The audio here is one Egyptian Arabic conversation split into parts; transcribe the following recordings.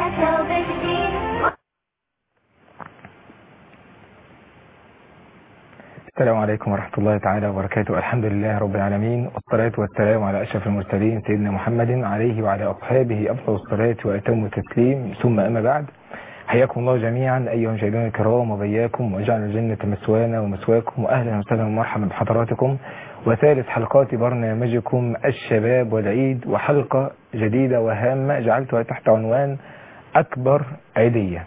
ثوب جديد السلام عليكم ورحمة الله تعالى وبركاته الحمد لله رب العالمين والصلاة والسلام على أشرف المرسلين سيدنا محمد عليه وعلى أصحابه أفضل الصلاة وأتم التسليم ثم أما بعد حياكم الله جميعا أيها المشاهدين الكرام وبياكم وجعل الجنة مسوانا ومسواكم وأهلا وسهلا ومرحبا بحضراتكم وثالث حلقات برنامجكم الشباب والعيد وحلقة جديدة وهامة جعلتها تحت عنوان أكبر عيدية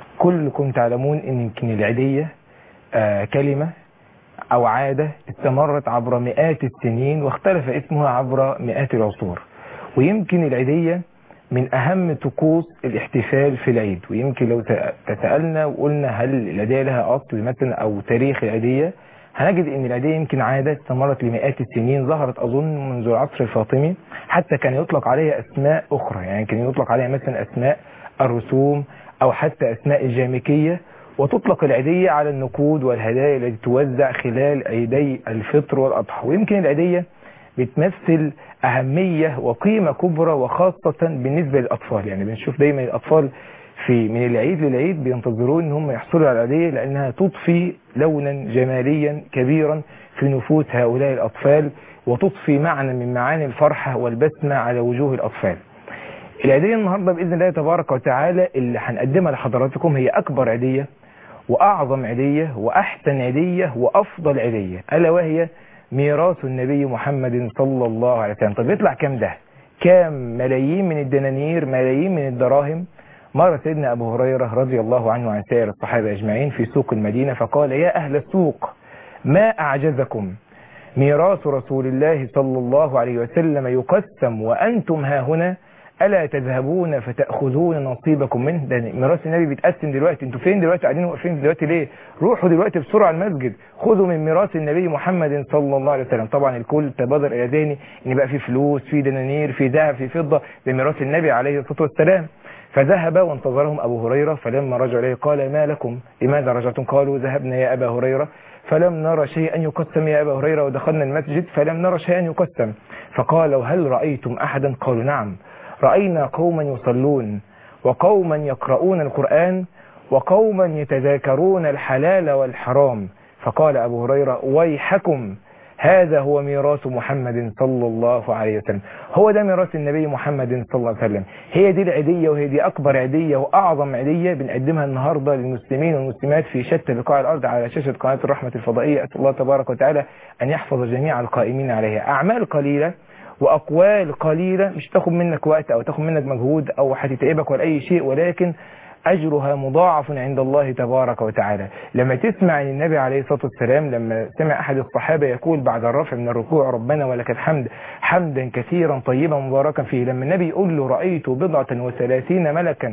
كلكم تعلمون أن يمكن العيدية آه كلمة أو عادة استمرت عبر مئات السنين واختلف اسمها عبر مئات العصور ويمكن العيدية من أهم طقوس الاحتفال في العيد ويمكن لو تسألنا وقلنا هل العيدية لها أصل مثلا أو تاريخ العيدية هنجد أن العيدية يمكن عادة استمرت لمئات السنين ظهرت أظن منذ العصر الفاطمي حتى كان يطلق عليها أسماء أخرى يعني كان يطلق عليها مثلا أسماء الرسوم أو حتى أسماء الجامكية وتطلق العيدية على النقود والهدايا التي توزع خلال عيدي الفطر والأضحى ويمكن العيدية بتمثل أهمية وقيمة كبرى وخاصة بالنسبة للأطفال يعني بنشوف دايما الأطفال في من العيد للعيد بينتظرون ان هم يحصلوا على العيدية لأنها تضفي لونا جماليا كبيرا في نفوس هؤلاء الأطفال وتضفي معنى من معاني الفرحة والبسمة على وجوه الأطفال العيدية النهاردة بإذن الله تبارك وتعالى اللي هنقدمها لحضراتكم هي أكبر عيدية وأعظم عيدية وأحسن عيدية وأفضل عيدية ألا وهي ميراث النبي محمد صلى الله عليه وسلم طب يطلع كام ده كام ملايين من الدنانير ملايين من الدراهم مر سيدنا أبو هريرة رضي الله عنه وعن سائر الصحابة أجمعين في سوق المدينة فقال يا أهل السوق ما أعجزكم ميراث رسول الله صلى الله عليه وسلم يقسم وأنتم ها هنا ألا تذهبون فتأخذون نصيبكم منه ده ميراث النبي بيتقسم دلوقتي انتوا فين دلوقتي قاعدين واقفين دلوقتي ليه روحوا دلوقتي بسرعة المسجد خذوا من ميراث النبي محمد صلى الله عليه وسلم طبعا الكل تبادر إلى ذهني ان بقى في فلوس في دنانير في ذهب في فضة ده ميراث النبي عليه الصلاة والسلام فذهب وانتظرهم أبو هريرة فلما رجعوا إليه قال ما لكم لماذا رجعتم قالوا ذهبنا يا أبا هريرة فلم نرى شيئا يقسم يا أبا هريرة ودخلنا المسجد فلم نرى شيئا يقسم فقال هل رأيتم أحدا قالوا نعم رأينا قوما يصلون وقوما يقرؤون القرآن وقوما يتذاكرون الحلال والحرام فقال أبو هريرة ويحكم هذا هو ميراث محمد صلى الله عليه وسلم هو ده ميراث النبي محمد صلى الله عليه وسلم هي دي العيدية وهي دي أكبر عيدية وأعظم عيدية بنقدمها النهاردة للمسلمين والمسلمات في شتى بقاع الأرض على شاشة قناة الرحمة الفضائية أسأل الله تبارك وتعالى أن يحفظ جميع القائمين عليها أعمال قليلة وأقوال قليلة مش تاخد منك وقت أو تاخد منك مجهود أو هتتعبك ولا أي شيء ولكن أجرها مضاعف عند الله تبارك وتعالى لما تسمع عن النبي عليه الصلاة والسلام لما سمع أحد الصحابة يقول بعد الرفع من الركوع ربنا ولك الحمد حمدا كثيرا طيبا مباركا فيه لما النبي يقول له رأيت بضعة وثلاثين ملكا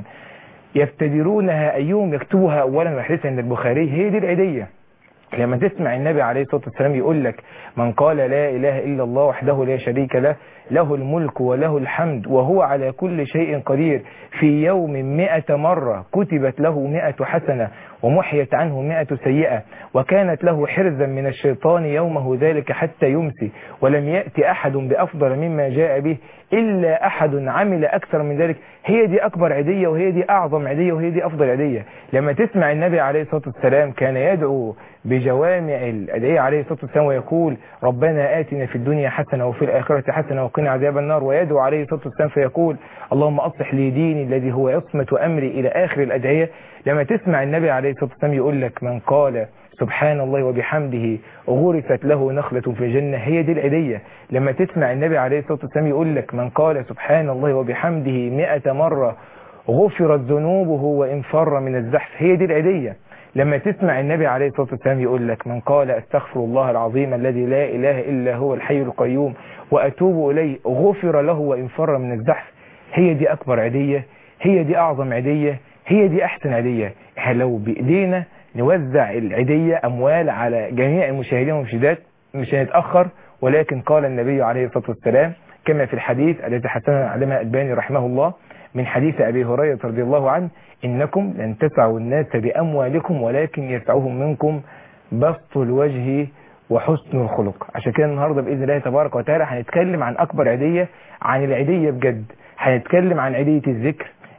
يفتدرونها أيهم يكتبها أولا وحديث عند البخاري هي دي العيدية لما تسمع النبي عليه الصلاة والسلام يقول لك من قال لا إله إلا الله وحده لا شريك له له الملك وله الحمد وهو على كل شيء قدير في يوم مئة مرة كتبت له مئة حسنة ومحيت عنه مئة سيئة وكانت له حرزا من الشيطان يومه ذلك حتى يمسي ولم يأتي أحد بأفضل مما جاء به إلا أحد عمل أكثر من ذلك هي دي أكبر عدية وهي دي أعظم عدية وهي دي أفضل عدية لما تسمع النبي عليه الصلاة والسلام كان يدعو بجوامع الأدعية عليه الصلاة والسلام ويقول ربنا آتنا في الدنيا حسنة وفي الآخرة حسنة وقنا عذاب النار ويدعو عليه الصلاة والسلام فيقول اللهم أصلح لي ديني الذي هو عصمة أمري إلى آخر الأدعية لما تسمع النبي عليه الصلاة والسلام يقول لك من قال سبحان الله وبحمده غرست له نخلة في الجنة هي دي العدية لما تسمع النبي عليه الصلاة والسلام يقول لك من قال سبحان الله وبحمده مئة مرة غفرت ذنوبه وإن فر من الزحف هي دي العدية لما تسمع النبي عليه الصلاة والسلام يقول لك من قال استغفر الله العظيم الذي لا إله إلا هو الحي القيوم وأتوب إليه غفر له وإن فر من الزحف هي دي أكبر عدية هي دي أعظم عدية هي دي أحسن عدية احنا لو بإيدينا نوزع العدية أموال على جميع المشاهدين والمشاهدات مش هنتأخر ولكن قال النبي عليه الصلاة والسلام كما في الحديث الذي حسنه علمها الباني رحمه الله من حديث أبي هريرة رضي الله عنه إنكم لن تسعوا الناس بأموالكم ولكن يسعهم منكم بسط الوجه وحسن الخلق عشان كده النهاردة بإذن الله تبارك وتعالى هنتكلم عن أكبر عدية عن العدية بجد هنتكلم عن عدية الذكر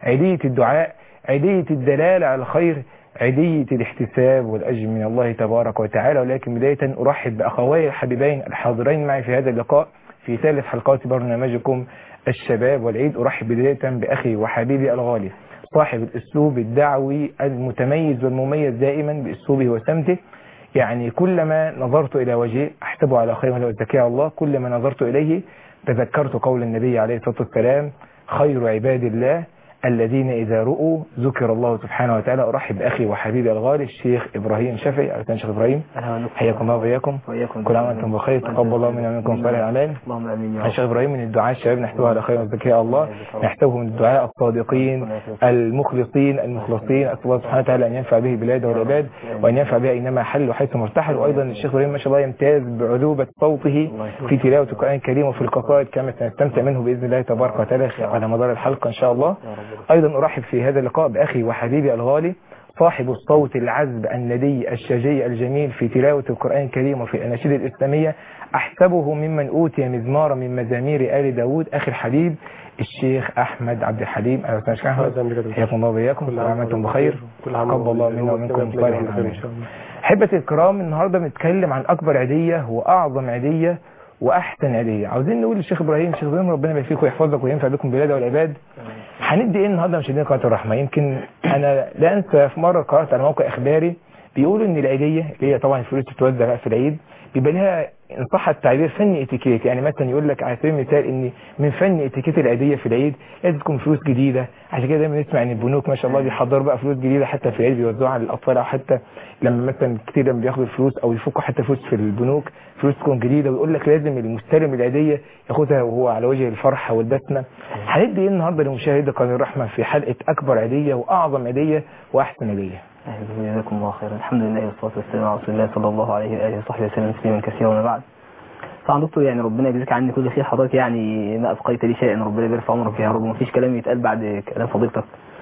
عيدية الدعاء عيدية الدلالة على الخير عيدية الاحتساب والأجر من الله تبارك وتعالى ولكن بداية أرحب بأخوي الحبيبين الحاضرين معي في هذا اللقاء في ثالث حلقات برنامجكم الشباب والعيد أرحب بداية بأخي وحبيبي الغالي صاحب الأسلوب الدعوي المتميز والمميز دائما بأسلوبه وسمته يعني كلما نظرت إلى وجهه أحسبه على خير وزكاة الله كلما نظرت إليه تذكرت قول النبي عليه الصلاة والسلام خير عباد الله الذين إذا رؤوا ذكر الله سبحانه وتعالى أرحب بأخي وحبيبي الغالي الشيخ إبراهيم شفعي أهلا شيخ إبراهيم حياكم الله وإياكم وإياكم كل عام وأنتم بخير تقبل الله منا ومنكم صالح الأعمال اللهم امين يا الشيخ إبراهيم من الدعاء الشباب نحسبه على خير وزكاة الله نحسبه من الدعاء الصادقين المخلصين المخلصين أسأل الله سبحانه وتعالى أن ينفع به البلاد والعباد وأن ينفع به أينما حل وحيث مرتحل وأيضا الشيخ إبراهيم ما شاء الله يمتاز بعذوبة صوته في تلاوة القرآن الكريم وفي القصائد كما سنستمتع منه بإذن الله تبارك وتعالى على مدار الحلقة إن شاء الله أيضا أرحب في هذا اللقاء بأخي وحبيبي الغالي صاحب الصوت العذب الندي الشجي الجميل في تلاوة القرآن الكريم وفي الأناشيد الإسلامية أحسبه ممن أوتي مزمارا من مزامير آل داود أخي الحبيب الشيخ أحمد عبد الحليم أهلا وسهلا شيخ أحمد حياكم الله وإياكم كل عام وأنتم بخير تقبل الله منا ومنكم صالح الأعمال أحبتي الكرام النهارده بنتكلم عن أكبر عيدية وأعظم عيدية واحسن عيديه عاوزين نقول للشيخ ابراهيم الشيخ ابراهيم ربنا يبارك فيك ويحفظك وينفع بكم بلاد والعباد هندي ايه النهارده مشاهدينا قناه الرحمه يمكن انا لا انسى في مره قرات على موقع اخباري بيقولوا ان العيديه اللي هي طبعا الفلوس بتتوزع بقى في العيد بيبقى لها ان صح التعبير فن اتيكيت يعني مثلا يقول لك على سبيل المثال ان من فن اتيكيت العيديه في العيد لازم تكون فلوس جديده عشان كده دايما نسمع ان البنوك ما شاء الله بيحضروا بقى فلوس جديده حتى في العيد بيوزعوها للاطفال او حتى لما مثلا كتير لما بياخدوا الفلوس او يفكوا حتى فلوس في البنوك فلوس تكون جديده ويقول لك لازم المستلم العيديه ياخدها وهو على وجه الفرحه والبسمه هندي ايه النهارده لمشاهدي قناه الرحمه في حلقه اكبر عيديه واعظم عيديه واحسن عيديه جزاكم الله خيرا الحمد لله والصلاه والسلام على رسول الله صلى الله عليه واله وصحبه وسلم تسليما كثيرا وما بعد طبعا دكتور يعني ربنا يجزيك عني كل خير حضرتك يعني ما ابقيت لي شيئا ربنا يبارك في عمرك يا رب ومفيش كلام يتقال بعد كلام فضيلتك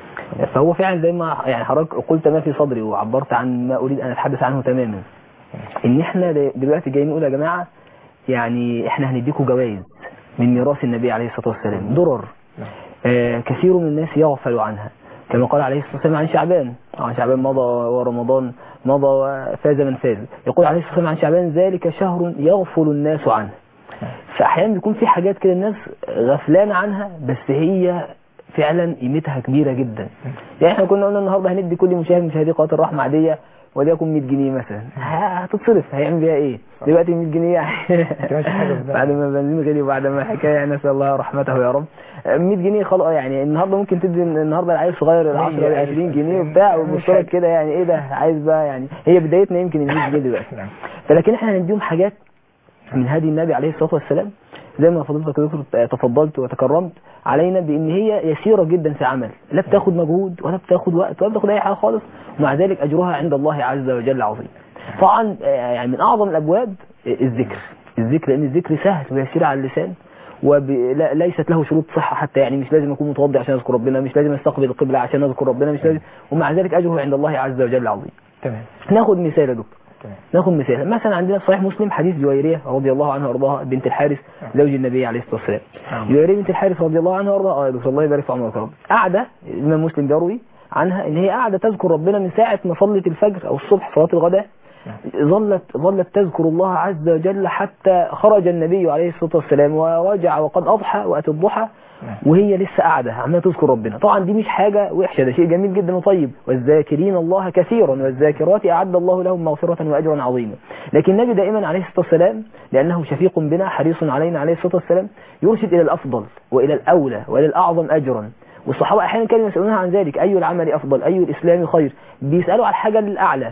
فهو فعلا زي ما يعني حضرتك قلت ما في صدري وعبرت عن ما اريد ان اتحدث عنه تماما ان احنا دلوقتي جايين نقول يا جماعه يعني احنا هنديكم جوائز من ميراث النبي عليه الصلاه والسلام درر آه كثير من الناس يغفل عنها كما قال عليه الصلاه والسلام عن شعبان عن شعبان مضى ورمضان مضى وفاز من فاز يقول عليه الصلاه والسلام عن شعبان ذلك شهر يغفل الناس عنه فاحيانا بيكون في حاجات كده الناس غفلانه عنها بس هي فعلا قيمتها كبيره جدا يعني احنا كنا قلنا النهارده هندي كل مشاهد مشاهدي قناه الرحمه عاديه وليكن 100 جنيه مثلا هتتصرف هيعمل بيها ايه دلوقتي 100 جنيه بعد ما بنزين غلي وبعد ما حكايه نسال الله رحمته يا رب 100 جنيه خلاص يعني النهارده ممكن تدي النهارده العيل الصغير 10 20 جنيه وبتاع ومشترك كده يعني ايه ده عايز بقى يعني هي بدايتنا يمكن ال 100 جنيه دلوقتي فلكن احنا هنديهم حاجات من هدي النبي عليه الصلاه والسلام زي ما فضلتك دكتور تفضلت وتكرمت علينا بان هي يسيره جدا في عمل لا بتاخد مجهود ولا بتاخد وقت ولا بتاخد اي حاجه خالص ومع ذلك اجرها عند الله عز وجل عظيم طبعا يعني من اعظم الابواب الذكر الذكر لان الذكر سهل ويسير على اللسان وليست له شروط صحة حتى يعني مش لازم اكون متوضع عشان اذكر ربنا مش لازم استقبل القبلة عشان اذكر ربنا مش لازم ومع ذلك اجره عند الله عز وجل عظيم تمام ناخد مثال يا دكتور ناخد مثال مثلا عندنا في صحيح مسلم حديث جويرية رضي الله عنها وارضاها بنت الحارث زوج النبي عليه الصلاة والسلام جويرية بنت الحارث رضي الله عنها وارضاها اه دكتور الله يبارك في عمرك يا رب قاعدة الإمام مسلم بيروي عنها ان هي قاعدة تذكر ربنا من ساعة ما صلت الفجر او الصبح صلاة الغداء ظلت ظلت تذكر الله عز وجل حتى خرج النبي عليه الصلاة والسلام ورجع وقد أضحى وأتى الضحى وهي لسه قاعدة عمالة تذكر ربنا طبعا دي مش حاجة وحشة ده شيء جميل جدا وطيب والذاكرين الله كثيرا والذاكرات أعد الله لهم مغفرة وأجرا عظيما لكن النبي دائما عليه الصلاة والسلام لأنه شفيق بنا حريص علينا عليه الصلاة والسلام يرشد إلى الأفضل وإلى الأولى وإلى الأعظم أجرا والصحابة أحيانا كانوا يسألونها عن ذلك أي العمل أفضل أي الإسلام خير بيسألوا على الحاجة الأعلى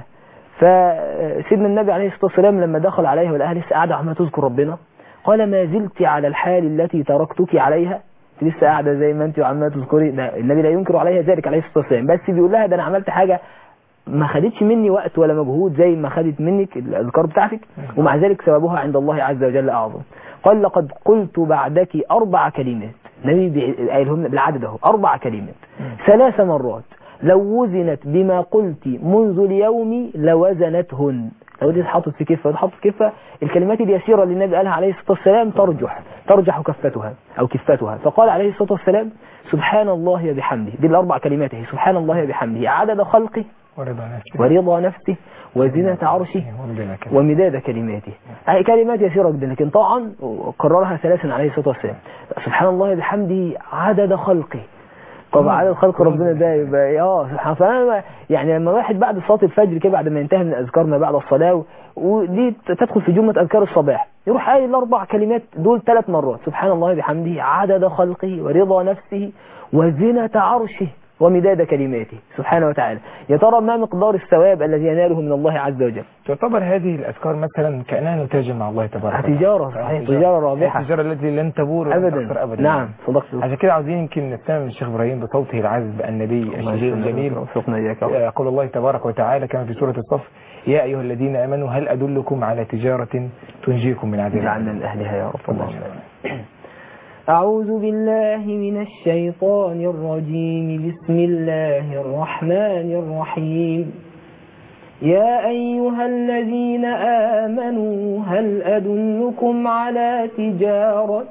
فسيدنا النبي عليه الصلاة والسلام لما دخل عليها والأهل لسه قاعدة عمالة تذكر ربنا قال ما زلت على الحال التي تركتك عليها لسه قاعدة زي ما انت وعمالة تذكري ده النبي لا ينكر عليها ذلك عليه الصلاة والسلام بس بيقول لها ده أنا عملت حاجة ما خدتش مني وقت ولا مجهود زي ما خدت منك الأذكار بتاعتك ومع ذلك ثوابها عند الله عز وجل أعظم قال لقد قلت بعدك أربع كلمات النبي قايلهم بالعدد اهو أربع كلمات ثلاث مرات لو وزنت بما قلت منذ اليوم لوزنتهن لو دي اتحطت في كفة ودي اتحطت في كفة الكلمات اليسيرة اللي النبي قالها عليه الصلاة والسلام ترجح ترجح كفتها أو كفتها فقال عليه الصلاة والسلام سبحان الله وبحمده دي الأربع كلمات هي سبحان الله وبحمده عدد خلقه ورضا نفسه ورضا نفسه وزنة عرشه ومدنا كده ومداد كلماته هي كلمات يسيرة جدا لكن طبعا كررها ثلاثا عليه الصلاة والسلام سبحان الله بحمده عدد خلقه طبعا عدد خلق ربنا ده يبقى اه سبحان الله يعني لما واحد بعد صلاة الفجر كده بعد ما ينتهي من اذكار ما بعد الصلاة ودي تدخل في جملة اذكار الصباح يروح قايل الاربع كلمات دول ثلاث مرات سبحان الله بحمده عدد خلقه ورضا نفسه وزنة عرشه ومداد كلماته سبحانه وتعالى يا ترى ما مقدار الثواب الذي يناله من الله عز وجل تعتبر هذه الأذكار مثلا كأنها نتاج مع الله تبارك وتعالى تجارة صحيح تجارة رابحة التجارة التي لن تبور ولن أبدا تخسر أبدا نعم صدقت عشان كده عاوزين يمكن نستمع من الشيخ إبراهيم بصوته العذب النبي الشهير الجميل وفقنا إياك يقول الله تبارك وتعالى كما في سورة الصف يا أيها الذين آمنوا هل أدلكم على تجارة تنجيكم من عذاب اجعلنا من أهلها يا رب اللهم أعوذ بالله من الشيطان الرجيم بسم الله الرحمن الرحيم يا أيها الذين آمنوا هل أدلكم على تجارة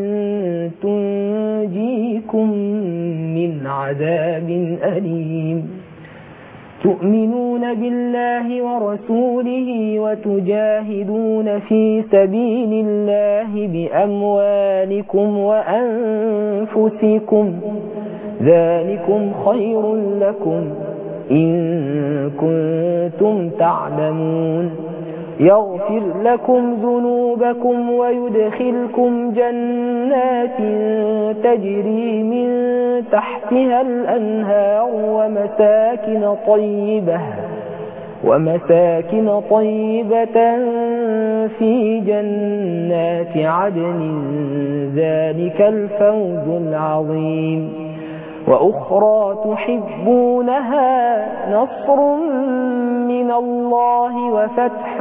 تنجيكم من عذاب أليم تؤمنون بالله ورسوله وتجاهدون في سبيل الله بأموالكم وأنفسكم ذلكم خير لكم إن كنتم تعلمون يغفر لكم ذنوبكم ويدخلكم جنات تجري من تحتها الأنهار ومساكن طيبة ومساكن طيبة في جنات عدن ذلك الفوز العظيم وأخرى تحبونها نصر من الله وفتح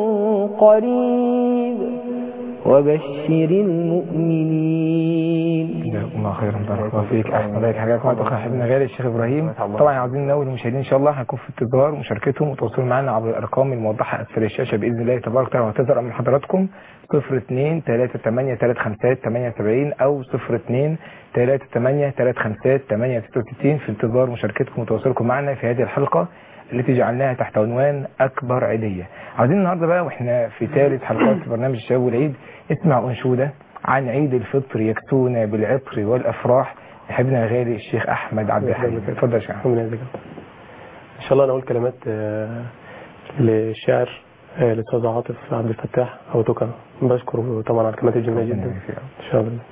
قريب وبشر المؤمنين جزاكم الله خيرا بارك الله فيك احسن الله حاجات معك اخويا حبيبنا غالي الشيخ ابراهيم طبعا عاوزين نقول للمشاهدين ان شاء الله هيكون في انتظار مشاركتهم وتواصلوا معنا عبر الارقام الموضحه اسفل الشاشه باذن الله تبارك وتعالى وهتظهر من حضراتكم 02 38 35 78 او 02 38 35 66 في انتظار مشاركتكم وتواصلكم معنا في هذه الحلقه التي جعلناها تحت عنوان اكبر عيديه عاوزين النهارده بقى واحنا في ثالث حلقات برنامج الشباب والعيد نسمع انشوده عن عيد الفطر يكسونا بالعطر والافراح حبيبنا الغالي الشيخ احمد عبد الحليم اتفضل يا شيخ الحمد لله ذكر. ان شاء الله انا اقول كلمات آه، للشاعر آه، الاستاذ عاطف عبد الفتاح او توكا بشكره طبعا على الكلمات الجميله جدا ان شاء الله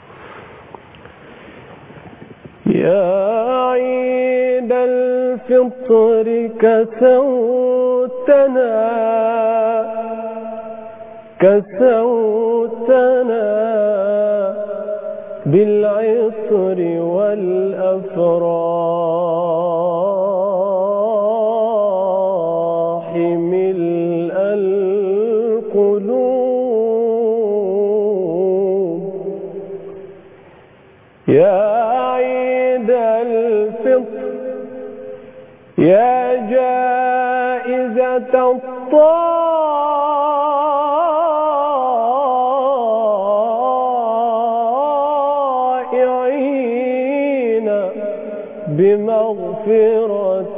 يا عيد الفطر كسوتنا كسوتنا بالعطر والأفراح ملء القلوب يا عيد الفطر يا جائزة الطائعين بمغفرة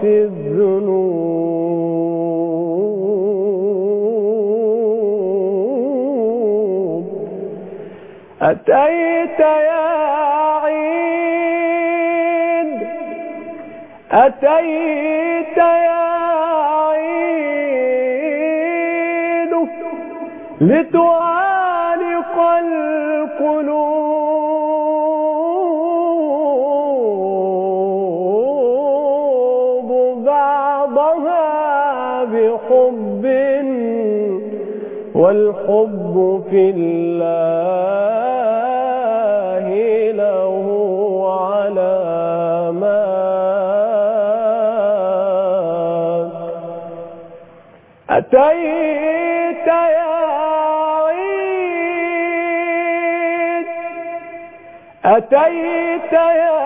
الذنوب أتيت يا عيد أتيت يا عيد لتعانق القلوب بعضها بحب والحب في الله له علامات أتيت يا عيد أتيت يا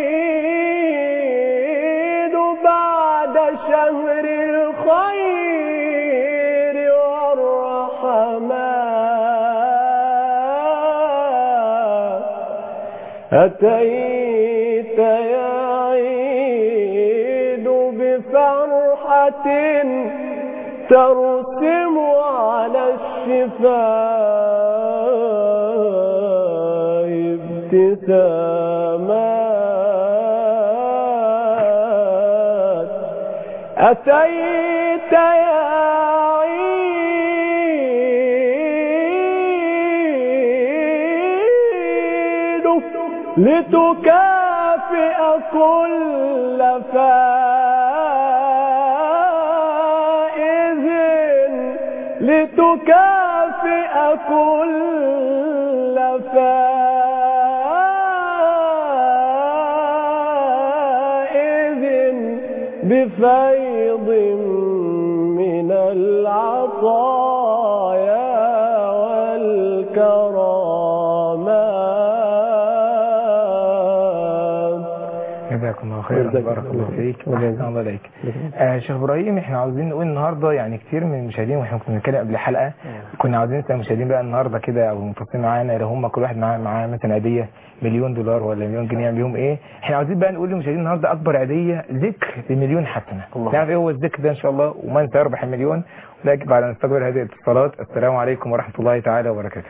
عيد بعد شهر الخير أتيت يا عيد بفرحة ترسم على الشفاء ابتسامات أتيت يا عيد لتكافئ كل فائز لتكافئ كل فائز بفيض من العطايا والكرامات جزاكم الله خيرا جزاك بارك الله الله فيك خير. واحسن الله عليك آه شيخ ابراهيم احنا عاوزين نقول النهارده يعني كتير من المشاهدين واحنا كنا بنتكلم قبل الحلقه كنا عاوزين نسال المشاهدين بقى النهارده كده او المتصلين معانا لو هم كل واحد معاه معاه مثلا هديه مليون دولار ولا مليون جنيه يعمل بيهم ايه احنا عاوزين بقى نقول للمشاهدين النهارده اكبر هديه ذكر بمليون حسنه الله. نعرف ايه هو الذكر ده ان شاء الله ومن سيربح المليون لكن بعد ان نستقبل هذه الاتصالات السلام عليكم ورحمه الله تعالى وبركاته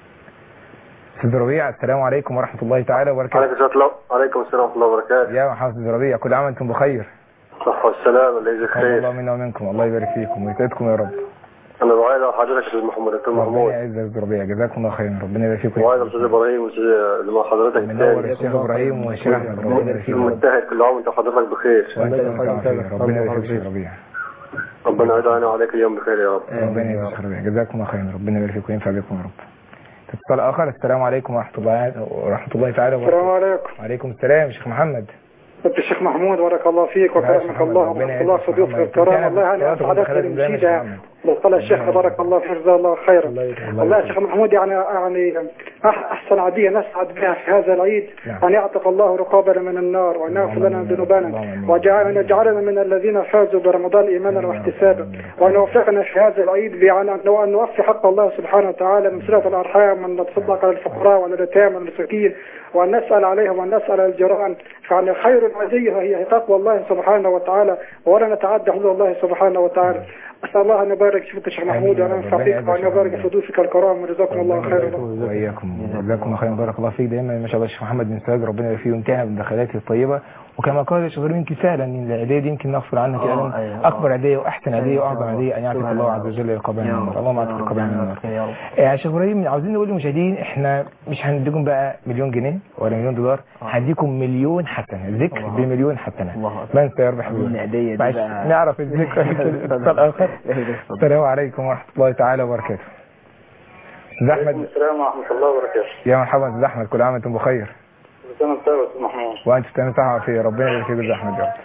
استاذ ربيع السلام عليكم ورحمه الله تعالى وبركاته عليكم السلام عليكم السلام ورحمة الله وبركاته يا محمد استاذ ربيع كل عام وانتم بخير صحة والسلام الله يجزيك الله الله خير منا ومنكم الله يبارك فيكم ويسعدكم يا رب أنا دعاء لحضرتك أستاذ محمد دكتور ربنا محمود يعز يا استاذ ربيع جزاكم الله خيرا ربنا يبارك فيكم وعايز أستاذ إبراهيم وأستاذ اللي مع حضرتك منور الثاني الشيخ ابراهيم والشيخ احمد ربنا يبارك فيكم المجتهد كل عام وأنت حضرتك بخير وانت بخير ربنا يبارك فيك يا ربيع ربنا يعيد علينا وعليك اليوم بخير يا رب ربنا يبارك فيك يا ربيع جزاكم الله خيرا ربنا يبارك فيكم وينفع بكم يا رب اتصال اخر السلام عليكم ورحمه الله ورحمه الله تعالى السلام وبركاته عليكم وعليكم السلام شيخ محمد انت الشيخ محمود بارك الله فيك يا شيخ وكرمك محمد، الله ربنا ورحمة الله يعزك صديقك محمد. الكرام كان والله انا صلاتكم اسعدك بخير زي ما المشيدة محمد. اللي قال الشيخ بارك الله فيك جزاه الله خيرا والله يا شيخ محمود يعني يعني أح- احسن عادية نسعد بها في هذا العيد نعم. ان يعتق الله رقابنا من النار وان يغفر لنا اللهم آمين. ذنوبنا اللهم آمين. وجعلنا يجعلنا من الذين فازوا برمضان ايمانا واحتسابا وان يوفقنا في هذا العيد بان وان نوفي حق الله سبحانه وتعالى من صله الارحام وان نتصدق على الفقراء واليتامى والمساكين وان نسال عليهم وان نسال الجيران فعن خير العزيه هي تقوى الله سبحانه وتعالى ولا نتعدى حدود الله سبحانه وتعالى اسال الله ان يبارك فيك يا شيخ محمود آمين. وان ينفع ربنا فيك يعزك وان يا يبارك رب. في ضيوفك الكرام وجزاكم الله خيرا واياكم جزاكم الله خيرا بارك الله فيك دايما ما شاء الله الشيخ محمد بن سراج ربنا يبارك فيه ويمتعنا بالدخلات الطيبه وكما قال الشيخ إبراهيم يمكن فعلا ان العيديه دي يمكن نغفر عنها آه، كده أيوة. اكبر عيديه واحسن عيديه أيوة. واعظم عيديه ان يعتق سبحان الله الله. عز وجل رقابنا من يا النار رب. اللهم يا اعتق رب. رقابنا من النار يا رب. يا شيخ ابراهيم عاوزين نقول للمشاهدين احنا مش هنديكم بقى مليون جنيه ولا مليون دولار هنديكم مليون حسنه ذكر الله. بمليون حسنه الله أكبر. من سيربح أظن مليون عيدية دي معلش، بقى- نعرف الذكر اتصال اخر السلام عليكم ورحمه الله تعالى وبركاته استاذ احمد السلام ورحمة الله وبركاته يا مرحبا استاذ احمد كل عام وانتم بخير سنة طيب أستاذ محمود وانت تمام صحة وعافية ربنا يبارك فيك يا احمد يا رب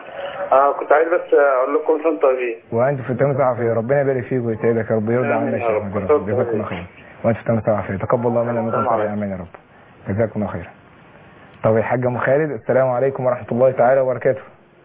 آه كنت عايز بس أقول لكم سنة طيبين وانت في تمام صحة وعافية ربنا يبارك فيك ويسعدك يا رب يرضى آمين عنك يا يا رب. رب يا رب جزاكم الله خير وانت في تمام صحة وعافية تقبل الله منا منكم السلام صالح عليكم. امين يا رب جزاكم الله خير طب يا حاج ام خالد السلام عليكم ورحمة الله تعالى وبركاته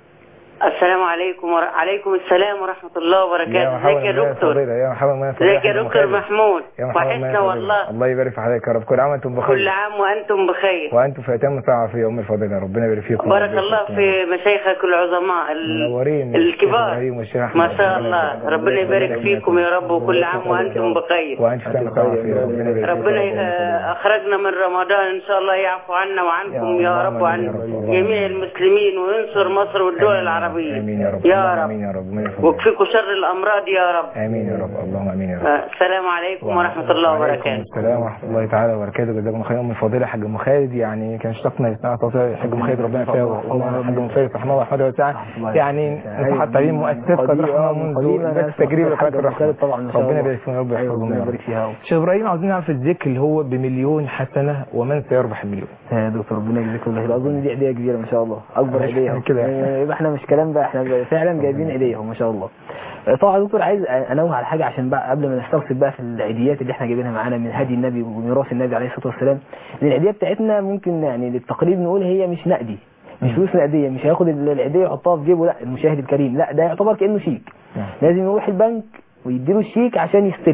السلام عليكم وعليكم السلام ورحمة الله وبركاته ازيك يا منى دكتور فضيلة يا مرحبا منى فضيلة ازيك يا حاج أم دكتور خالد. محمود يا مرحبا منى وحشنا فضيلة. والله الله يبارك في حضرتك يا رب كل عام وانتم كل بخير عام وانتم بخير وانتم في اتم صحة وعافية يا ام الفضيلة ربنا يبارك فيكم بارك ورب الله يوفقكم. في مشايخك العظماء ال- منورين الكبار إبراهيم والشيخ أحمد. ما شاء ربنا الله يبارك- ربنا يبارك فيكم يا رب وكل عام وانتم بخير وانت في تمام صحة وعافية ربنا يبارك فيك ربنا يا رب. ي- اخرجنا من رمضان ان شاء الله يعفو عنا وعنكم يا يا اللهم رب وعن آمين يا رب. اللهم جميع آمين. المسلمين وينصر مصر والدول آمين. العربية امين يا رب يا اللهم رب امين يا رب من الفضل. واكفيكم شر الامراض يا رب امين يا رب اللهم امين يا رب آه، السلام عليكم ورحمة الله وعليكم وبركاته السلام ورحمه الله تعالى وبركاته جزاكم الله خير ام الفضيله حاج ام خالد يعني كان اشتقنا يسمع صوت حاج ام خالد ربنا يحفظها وأمنا حاج ام خالد رحمه الله ورحمه وسعه يعني نصحت تعليم مؤسسات قد رحمه منذ بس تجريب لقناه الرحمه طبعا ما شاء ربنا الله. يبارك فيهم يا رب أيوة، يحفظهم ربنا يا رب يبارك فيها شيخ ابراهيم عاوزين نعرف الذكر اللي هو بمليون حسنه ومن سيربح المليون يا دكتور ربنا يجزيك الله خير اظن دي هديه كبيره ما شاء الله اكبر ماشي، هديه كده. يعني يبقى احنا مش كلام بقى احنا فعلا جايبين هديه ما شاء الله طبعا يا دكتور عايز انوه على حاجه عشان بقى قبل ما نستوصف بقى في العيديات اللي احنا جايبينها معانا من هدي النبي وميراث النبي عليه الصلاه والسلام ان العيديه بتاعتنا ممكن يعني للتقريب نقول هي مش نقدي مش فلوس نقديه مش هياخد العيديه يحطها في جيبه لا المشاهد الكريم لا ده يعتبر كانه شيك نعم. لازم يروح البنك ويديله الشيك عشان يستلم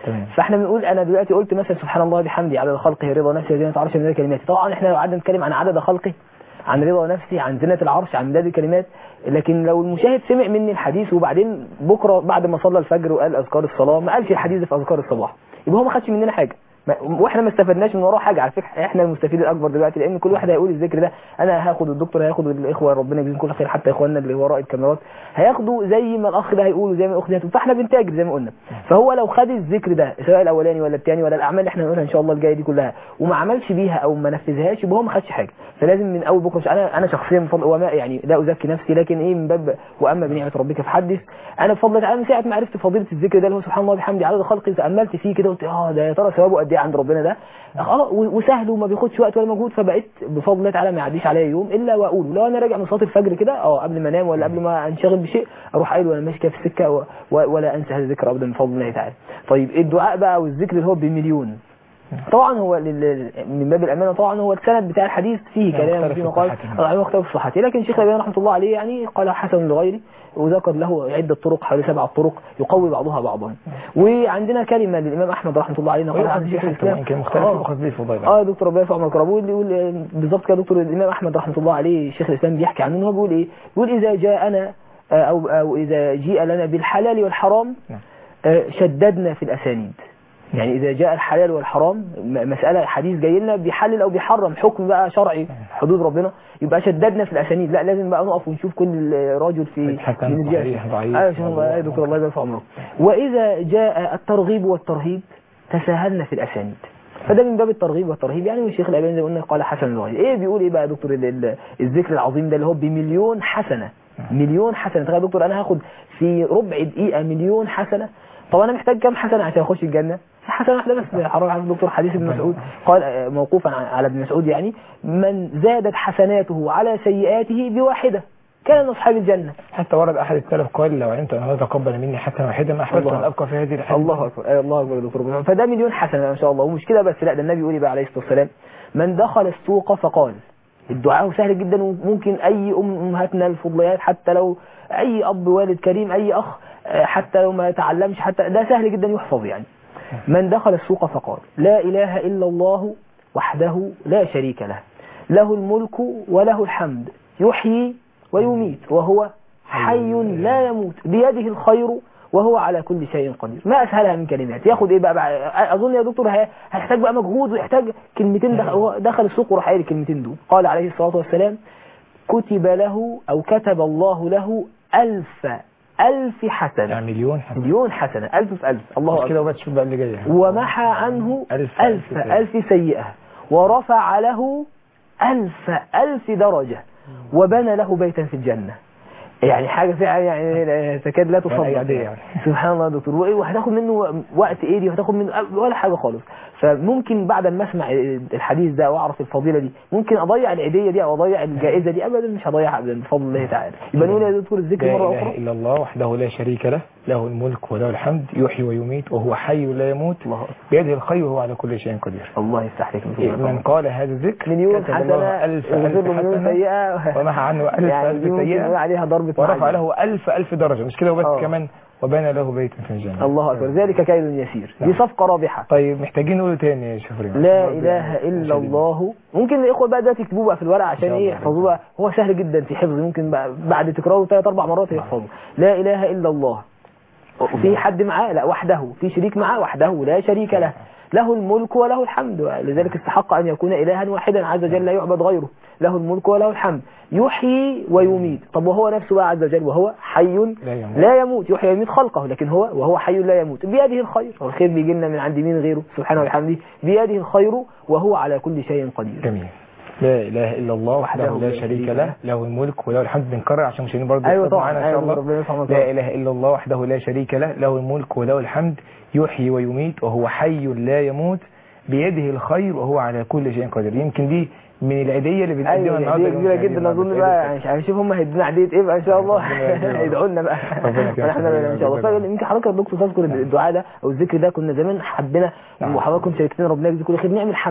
تمام. فاحنا بنقول انا دلوقتي قلت مثلا سبحان الله بحمدي عدد خلقه رضا نفسه زينة عرشه من كلماتي طبعا احنا لو قعدنا نتكلم عن عدد خلقه عن رضا نفسي عن زينة العرش عن مداد الكلمات لكن لو المشاهد سمع مني الحديث وبعدين بكره بعد ما صلى الفجر وقال اذكار الصلاه ما قالش الحديث ده في اذكار الصباح يبقى هو ما خدش مننا حاجه ما- واحنا ما استفدناش من وراه حاجه على فكره احنا المستفيد الاكبر دلوقتي لان كل واحد هيقول الذكر ده انا هاخد الدكتور هياخد الاخوه ربنا يجزيهم كل خير حتى اخواننا اللي وراء الكاميرات هياخدوا زي ما الاخ ده هيقول وزي ما الاخت دي هتقول فاحنا بنتاجر زي ما قلنا فهو لو خد الذكر ده سواء الاولاني ولا الثاني ولا الاعمال اللي احنا هنقولها ان شاء الله الجايه دي كلها وما عملش بيها او ما نفذهاش يبقى هو ما خدش حاجه فلازم من اول بكره انا انا شخصيا بفضل وما يعني لا ازكي نفسي لكن ايه من باب واما بنعمه ربك فحدث انا بفضل تعالى من ساعه ما عرفت فضيله الذكر ده اللي هو سبحان الله بحمدي عدد خلقي تاملت فيه كده قلت اه ده يا ترى ثوابه قد ايه عند ربنا ده خلاص و- وسهل وما بياخدش وقت ولا مجهود فبقيت بفضل الله تعالى ما يعديش عليا يوم الا واقوله لو انا راجع من صلاه الفجر كده اه قبل ما انام ولا قبل ما انشغل بشيء اروح قايل وانا ماشي كده في السكه و- و- ولا انسى هذا الذكر ابدا بفضل الله تعالى طيب الدعاء بقى والذكر اللي هو بمليون طبعا هو لل- من باب الامانه طبعا هو السند بتاع الحديث فيه يعني كلام مختلف وفيه في مقال صحته. اه مختلف في صحته لكن شيخ الالباني رحمه الله عليه يعني قال حسن لغيره وذكر له عده طرق حوالي سبع طرق يقوي بعضها بعضا وعندنا كلمه للامام احمد رحمه الله عليه نقلها ويؤخذ عن به شيخ حتى الاسلام وإن كان مختلف آه. يؤخذ به فضيلة اه يا دكتور ربنا يرفع عمرك ربنا بيقول يقول بالظبط كده دكتور الامام احمد رحمه الله عليه شيخ الاسلام بيحكي عنه إن هو بيقول ايه بيقول اذا جاءنا آه، او او اذا جيء لنا بالحلال والحرام نعم. آه، شددنا في الاسانيد يعني اذا جاء الحلال والحرام م- مساله حديث جاي لنا بيحلل او بيحرم حكم بقى شرعي حدود ربنا يبقى شددنا في الاسانيد لا لازم بقى نقف ونشوف كل راجل في حسن، من الجهة. صحيح، ضعيف، ايوه شاء الله موضوع، يا دكتور الله يبارك في عمرك واذا جاء الترغيب والترهيب تساهلنا في الاسانيد فده من باب الترغيب والترهيب يعني والشيخ الالباني زي ما قلنا قال حسن الوحيد ايه بيقول ايه بقى يا دكتور ال- ال- الذكر العظيم ده اللي هو بمليون حسنه مليون حسنه تخيل يا دكتور انا هاخد في ربع دقيقه مليون حسنه طب انا محتاج كام حسنه عشان اخش الجنه حسنه واحده بس حرام على الدكتور حديث ابن مسعود قال آه، موقوفا على ابن مسعود يعني من زادت حسناته على سيئاته بواحده كان من اصحاب الجنه حتى ورد أحد السلف قال لو علمت أن لا تقبل مني حسنة واحدة ما أحببت الله. أن أبقى في هذه الحياة الله اكبر آه، الله اكبر يا دكتور فده مليون حسنه ما شاء الله ومش كده بس لا ده النبي يقول إيه بقى عليه الصلاه والسلام من دخل السوق فقال الدعاء سهل جدا وممكن اي ام امهاتنا الفضليات حتى لو اي اب والد كريم اي اخ آه، حتى لو ما تعلمش حتى ده سهل جدا يحفظ يعني من دخل السوق فقال لا اله الا الله وحده لا شريك له له الملك وله الحمد يحيي ويميت وهو حي لا يموت بيده الخير وهو على كل شيء قدير ما اسهلها من كلمات ياخد ايه بقى, بقى اظن يا دكتور هي- هيحتاج بقى مجهود ويحتاج كلمتين دخل, هو دخل السوق وراح قايل الكلمتين دول قال عليه الصلاه والسلام كتب له او كتب الله له ألف ألف حسنة يعني مليون حسنة مليون حسنة ألف في ألف الله مش أكبر كده وبس شوف بقى اللي جاي ومحى عنه ألف ألف ألف سيئة. ألف سيئة ورفع له ألف ألف درجة وبنى له بيتا في الجنة يعني حاجة فعلا يعني تكاد لا تصدق يعني عادية يعني. سبحان الله يا دكتور وإيه وهتاخد منه وقت ايه دي وهتاخد منه ولا حاجة خالص فممكن بعد ما اسمع الحديث ده واعرف الفضيلة دي ممكن اضيع العيدية دي او اضيع الجائزة دي ابدا مش هضيعها ابدا بفضل الله تعالى يبقى نقول يا دكتور الذكر لا مرة إله اخرى إلا الله وحده لا شريك له له الملك وله الحمد يحيي ويميت وهو حي لا يموت الله أكبر. بيده الخير وهو على كل شيء قدير الله يفتح عليك من قال هذا الذكر مليون كتب حسنة الله ألف ويغفر ألف له مليون حسنة سيئة ومحى عنه ألف يعني ألف دي ممكن سيئة نقول عليها ضربة ورفع معجزة. له ألف ألف درجة مش كده وبس آه. كمان وبنى له بيتا في الجنة الله أكبر ذلك كيد يسير دي صفقة رابحة طيب محتاجين نقول تاني يا شيخ ريم لا عشان برضه إله يعني إلا مشاهدين. الله ممكن الإخوة بقى ده تكتبوه بقى في الورق عشان إن شاء إيه الله. يحفظوه بقى هو سهل جدا في حفظه ممكن بقى بعد تكراره ثلاث أربع مرات يحفظه لا إله إلا الله وفي حد معاه لا وحده في شريك معاه وحده لا شريك له له الملك وله الحمد لذلك استحق أن يكون إلها واحدا عز وجل لا يعبد غيره له الملك وله الحمد يحيي ويميت طب وهو نفسه بقى عز وجل وهو حي لا يموت. لا يموت يحيي ويميت خلقه لكن هو وهو حي لا يموت بيده الخير والخير بيجي لنا من عند مين غيره سبحانه وبحمده بيده الخير وهو على كل شيء قدير جميل لا إله إلا الله وحده وحده لا شريك له له الملك وله الحمد بنكرر عشان مشاهدين برضه أيوة يحفظوا طبعا، معانا إن شاء أيوة الله ربنا يسعدنا لا طبعا. إله إلا الله وحده لا شريك له له الملك وله الحمد يحيي ويميت وهو حي لا يموت بيده الخير وهو على كل شيء قدير يمكن دي من العيدية اللي بنقدمها ايوه النهارده دي كبيره للمشاهدين جدا اظن النهاردة. بقى يعني مش عارف اشوف هم هيدونا عديه ايه بقى ان شاء الله ربنا يكرمك. هيدعوا لنا بقى ربنا يكرمك. ونحن بقى ان شاء الله ربنا طيب يمكن حضرتك يا دكتور تذكر الدعاء ده او الذكر ده كنا زمان حبينا نعم. وحضراتكم شاركتنا ربنا يجزيكم كل خير نعمل حمله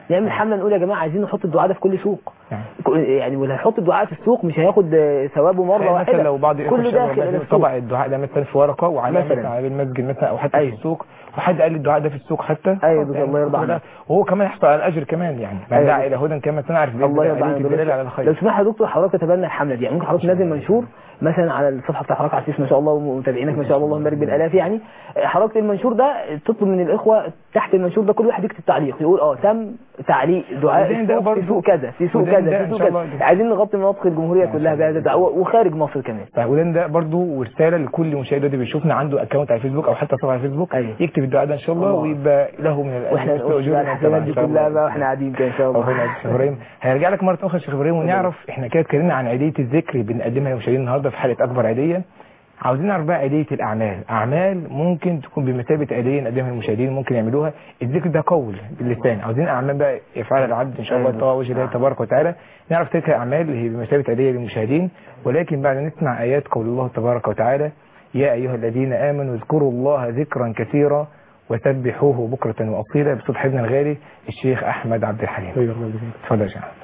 نعمل حمله نقول يا جماعه عايزين نحط الدعاء ده في كل سوق نعم. يعني واللي هيحط الدعاء في السوق مش هياخد آه، ثوابه مره يعني واحده مثلا لو بعض الإخوة كله الشباب داخل مثلا الى السوق طبع الدعاء ده مثلا في ورقه وعلى مثلاً. مثلا على المسجد مثلا او حتى أيوة. في السوق وحد قال لي الدعاء ده في السوق حتى أيوة، خلاص الله يرضى كل ده. عنك. وهو كمان يحصل على الاجر كمان يعني من أيوة. دعا الى هدى كما سنعرف بإذن الله يرضى عليه عنك الدلالة على لو الخير سمحت يا دكتور حضرتك تتبنى الحمله دي يعني ممكن حضرتك نازل منشور مثلا على الصفحه بتاع حضرتك على الفيس ما شاء الله ومتابعينك ما شاء الله اللهم بارك بالالاف يعني حضرتك المنشور ده تطلب من الاخوه تحت المنشور ده كل واحد يكتب تعليق يقول اه تم تعليق دعاء وده- ده السوق في برضو- سوق كذا في سوق وده- كذا ده في إن سوق شاء كذا الله. عايزين نغطي مناطق الجمهوريه ما شاء كلها الله. بهذا الدعوه وخارج مصر كمان طيب وده ده برضو ورساله لكل مشاهد دلوقتي بيشوفنا عنده اكونت على الفيسبوك او حتى صفحه على الفيسبوك أيوة. يكتب الدعاء ده ان شاء الله الله. ويبقى له من الاجر واحنا مثل نقول أجور بقى من الحسنات تبع دي إن شاء كلها الله. بقى واحنا قاعدين كده ان شاء الله ربنا يجزيك يا ابراهيم هنرجع لك مره اخرى يا شيخ ابراهيم ونعرف احنا كده اتكلمنا عن عيديه الذكر بنقدمها للمشاهدين النهارده في حلقه اكبر عيديه عاوزين نعرف بقى عيديه الاعمال اعمال ممكن تكون بمثابه عيديه نقدمها للمشاهدين ممكن يعملوها الذكر ده قول باللسان عاوزين اعمال بقى يفعلها العبد ان شاء الله أيوة. طوى وجه الله تبارك وتعالى نعرف تلك الاعمال اللي هي بمثابه عيديه للمشاهدين ولكن بعد أن نسمع ايات قول الله تبارك وتعالى يا ايها الذين امنوا اذكروا الله ذكرا كثيرا وسبحوه بكرة وأصيلا بصوت حبنا الغالي الشيخ أحمد عبد الحليم أيوة، ربنا يجزيك. اتفضل يا شيخ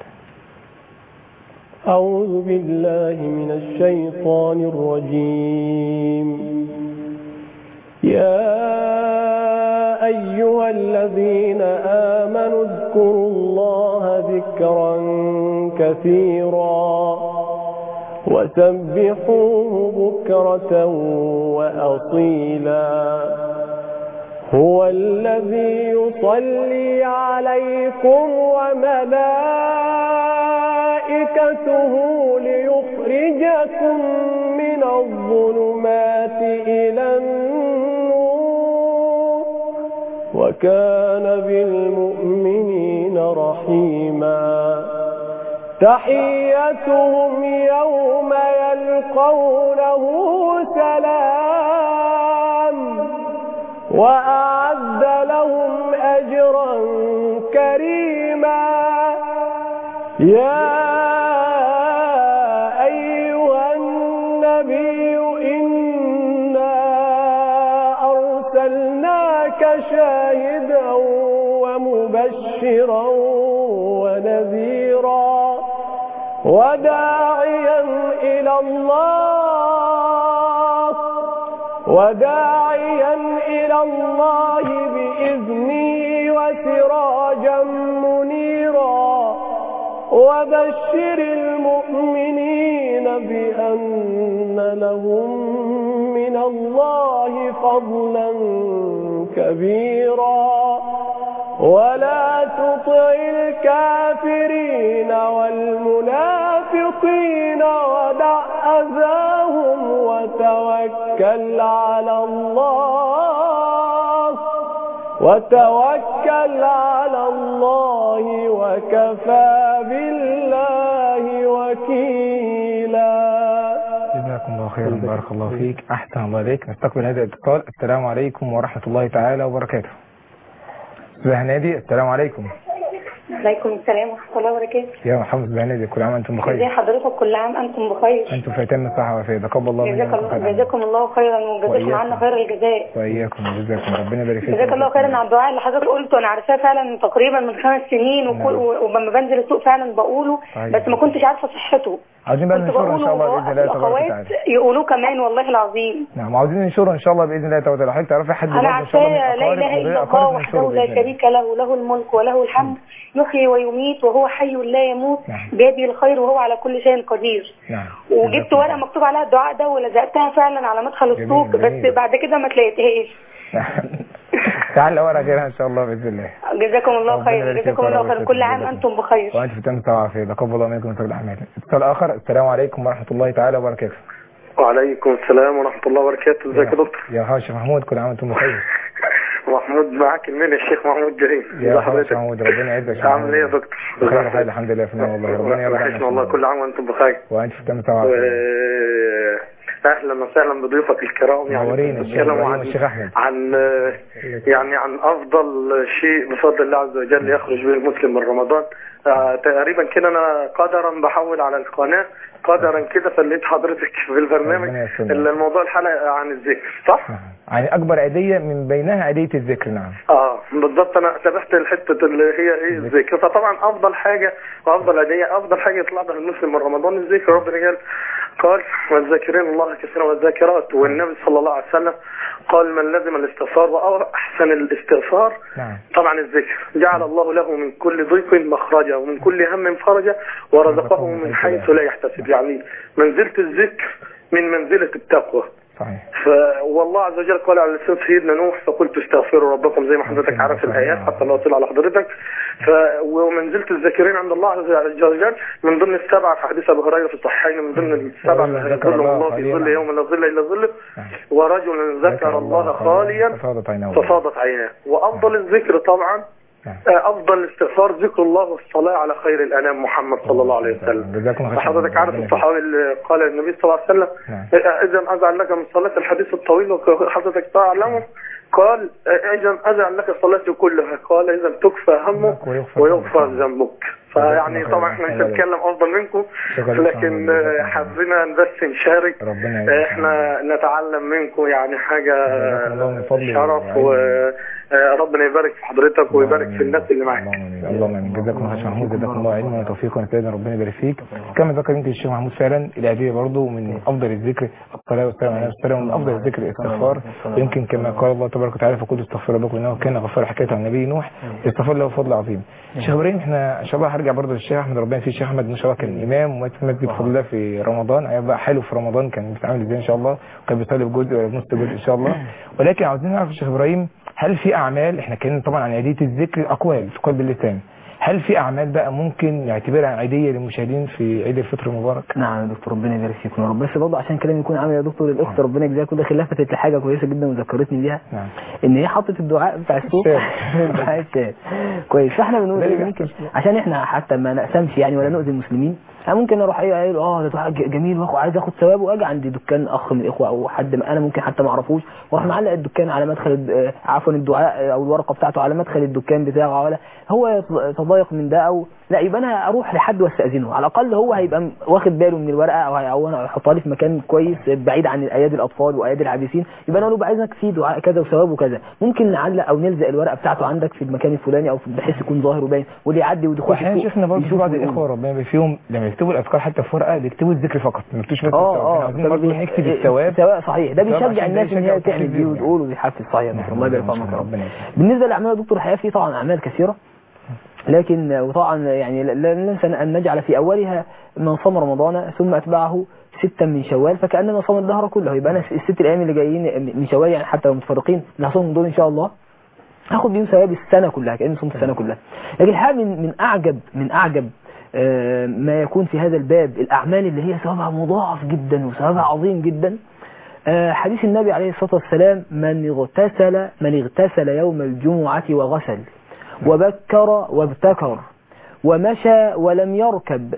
أعوذ بالله من الشيطان الرجيم يا أيها الذين آمنوا اذكروا الله ذكرا كثيرا وسبحوه بكرة وأصيلا هو الذي يصلي عليكم وملائكته ليخرجكم من الظلمات إلى النور وكان بالمؤمنين رحيما تحيتهم يوم يلقونه سلام وأعد لهم أجرا كريما يا أيها النبي إنا أرسلناك شاهدا ومبشرا ونذيرا وداعيا إلى الله وداعيا إلى الله بإذنه وسراجا منيرا وبشر المؤمنين بأن لهم من الله فضلا كبيرا ولا تطع الكافرين والمنافقين ودع أذاهم وتوكل على الله وتوكل على الله وكفى بالله وكيلا جزاكم الله خيرا بارك الله فيك أحسن الله إليك نستقبل هذا الاتصال السلام عليكم ورحمة الله تعالى وبركاته أستاذ هنادي السلام عليكم عليكم السلام ورحمة الله وبركاته يا محمد أستاذ هنادي كل عام وأنتم ازي بخير حضرتك كل عام انتم بخير أنتم في أتم الصحة والعافية تقبل الله جزاك منا الله ومنكم جزاكم الله خيرا وجزاكم وإياكم. عنا خير الجزاء وإياكم جزاكم ربنا يبارك فيكم جزاك الله خيرا على الدعاء اللي حضرتك قلته انا عارفاه فعلا تقريبا من خمس سنين وكل نعم. ولما بنزل السوق فعلا بقوله صحيح. بس ما كنتش عارفه صحته عاوزين بقى كنت ننشره إن شاء الله بقوله بإذن الله تبارك الاخوات وتعالى يقولوه كمان والله العظيم نعم عاوزين ننشره إن شاء الله بإذن الله تبارك وتعالى حضرتك تعرفي حد انا برضه إن شاء الله من عارفاه لا أقارب اله أو غير الا أقارب الله ننشره وحده لا بإذن الله. شريك له له الملك وله الحمد يحيي ويميت وهو حي لا يموت نعم. بيده الخير وهو على كل شيء قدير نعم وجبت جزاكم ورقه الله. مكتوب عليها الدعاء ده ولزقتها فعلا على مدخل جميل، السوق جميل. بس بعد كده ما تلاقيتهاش تعال ورا غيرها إن شاء الله بإذن الله جزاكم الله ربنا خير يبارك فيك جزاكم الله وربنا خير كل عام يبارك انتم بخير وأنت في تم الصحة والعافية تقبل الله منكم وسائر الأعمال اتصال آخر السلام عليكم ورحمة الله تعالى وبركاته وعليكم السلام ورحمة الله وبركاته ازيك يا دكتور يا حاج محمود كل عام وانتم بخير محمود معاك المين الشيخ محمود جريم يا ازي حاج حضرتك محمود ربنا يعزك يا عامل ايه يا محمود. دكتور بخير حال الحمد لله في نعم والله ربنا يرضى عنك وحشنا والله كل عام وانتم بخير وانت في تم الصحة و... والعافية اهلا وسهلا بضيوفك الكرام يعني منورين الشيخ بنتكلم إبراهيم عن والشيخ أحمد. عن آه، يعني عن افضل شيء بفضل الله عز وجل يخرج به المسلم من رمضان آه، تقريبا كده انا قدرا بحول على القناه قدرا كده فلقيت حضرتك في البرنامج ربنا يسلمك. اللي الموضوع الحلقه عن الذكر صح؟ يعني أكبر أدية من بينها أدية الذكر نعم اه بالضبط انا تابعت الحته اللي هي ايه الذكر فطبعا افضل حاجه وافضل هديه افضل حاجه يطلع بها المسلم من رمضان الذكر ربنا قال قال والذاكرين الله كثيرا والذاكرات والنبي صلى الله عليه وسلم قال من لزم الاستغفار واحسن الاستغفار نعم طبعا الذكر جعل الله له من كل ضيق مخرجا ومن كل هم فرجا ورزقه من حيث لا يحتسب يعني منزله الذكر من منزله التقوى صحيح ف والله عز وجل قال على لسان سيدنا نوح فقلت استغفروا ربكم زي ما حضرتك عارف الايات حتى لا اطيل على حضرتك ف ومنزله الذاكرين عند الله عز وجل من ضمن السبعه في حديث ابو هريره في الصحيحين من ضمن السبعه اللي ذكر هيظلهم الله الله في ظل خاليا. يوم لا ظل الا ظله ورجل ذكر الله خاليا ففاضت عينه ففاضت عيناه وافضل الذكر طبعا نعم. آه، افضل الاستغفار ذكر الله والصلاه على خير الانام محمد صلى الله عليه وسلم جزاكم الله خير. فحضرتك عارف ربنا الصحابي اللي قال النبي صلى الله عليه وسلم نعم. اذا اجعل لك من صلاه الحديث الطويل وحضرتك تعلمه قال اذا اجعل لك صلاتي كلها قال اذا تكفى همك ويغفر ويغفر ذنبك. ذنبك فيعني خير. طبعا احنا مش الله هنتكلم افضل منكم شكرا لك. لكن آه، حبينا بس نشارك ربنا يجزاك احنا نتعلم منكم يعني حاجه جزاكم الله من فضله شرف وعلم. وربنا يبارك في حضرتك ويبارك في الناس اللي معاك اللهم امين اللهم امين جزاكم الله خير محمود جزاكم الله علما وتوفيقا سيدنا ربنا يبارك فيك كما ذكر يمكن الشيخ محمود فعلا الادعيه برضه من افضل الذكر الصلاه والسلام على النبي صلى الله عليه وسلم ومن افضل الذكر الاستغفار يمكن كما قال الله تبارك وتعالى فقل استغفر ربكم انه كان غفارا حكايه عن النبي نوح استغفر له فضل عظيم الشيخ ابراهيم احنا ان شاء الله هرجع برضه للشيخ احمد ربنا فيه الشيخ احمد ما شاء الله كان امام ومؤسس مسجد بفضل الله في رمضان هيبقى حلو في رمضان كان بيتعامل ازاي ان شاء الله وكان بيصلي بجزء ولا بنص جزء ان شاء الله ولكن عاوزين نعرف الشيخ ابراهيم هل في اعمال احنا اتكلمنا طبعا عن عيديه الذكر اقوال تقال باللسان هل في اعمال بقى ممكن نعتبرها عيديه للمشاهدين في عيد الفطر المبارك نعم يا دكتور ربنا يبارك فيكم يا رب بس برضه عشان كلامي يكون عامل يا دكتور الاخت ربنا يجزاها كل خير لفتت لحاجه كويسه جدا وذكرتني بيها نعم ان هي حطت الدعاء بتاع الصوت بتاع الشات كويس فاحنا بنقول ده ايه اللي ممكن عشان احنا حتى ما نقسمش يعني ولا نؤذي المسلمين انا ممكن اروح ايه قايل اه ده دعاء ج- جميل واخد عايز اخد ثواب واجي عند دكان اخ من الاخوه او حد ما انا ممكن حتى ما اعرفوش واروح معلق الدكان على مدخل الد- آه، عفوا الدعاء او الورقه بتاعته على مدخل الدكان بتاعه ولا هو يت- يتضايق من ده او لا يبقى انا اروح لحد واستاذنه على الاقل هو هيبقى م- واخد باله من الورقه او هي- او انا احطها لي في مكان كويس بعيد عن ايادي الاطفال وايادي العابثين يبقى انا اقول له بقى عايزك في دعاء كذا وثواب وكذا ممكن نعلق او نلزق الورقه بتاعته عندك في المكان الفلاني او في- بحيث يكون ظاهر وباين واللي يعدي ويدخل واحيانا شيخنا برضه في يشوف بعض ويقول. الاخوه ربنا يبارك فيهم لما يكتبوا الاذكار حتى في ورقه بيكتبوا الذكر فقط ما يكتبوش بس اه الثواب. احنا اه عاوزين برضه نكتب الثواب سواء صحيح ده الثواب بيشجع عشان ده الناس ان يشجع هي التحفيز تعمل بيه ليهم. وتقول وبيحفز صحيح يا دكتور الله يبارك في عمرك يا رب ربنا يسلمك. بالنسبه لاعمال يا دكتور الحقيقه في طبعا اعمال كثيره لكن وطبعا يعني لا لا ننسى ان نجعل في اولها من صام رمضان ثم اتبعه ستا من شوال فكانما صام الدهر كله يبقى انا الست الايام اللي جايين من شوال يعني حتى لو متفرقين اللي هصومهم دول ان شاء الله هاخد بيهم ثواب السنه كلها كاني صمت السنه كلها لكن الحقيقه من من اعجب من اعجب آه، ما يكون في هذا الباب الاعمال اللي هي ثوابها مضاعف جدا وثوابها عظيم جدا آه، حديث النبي عليه الصلاه والسلام من اغتسل من اغتسل يوم الجمعه وغسل وبكر وابتكر ومشى ولم يركب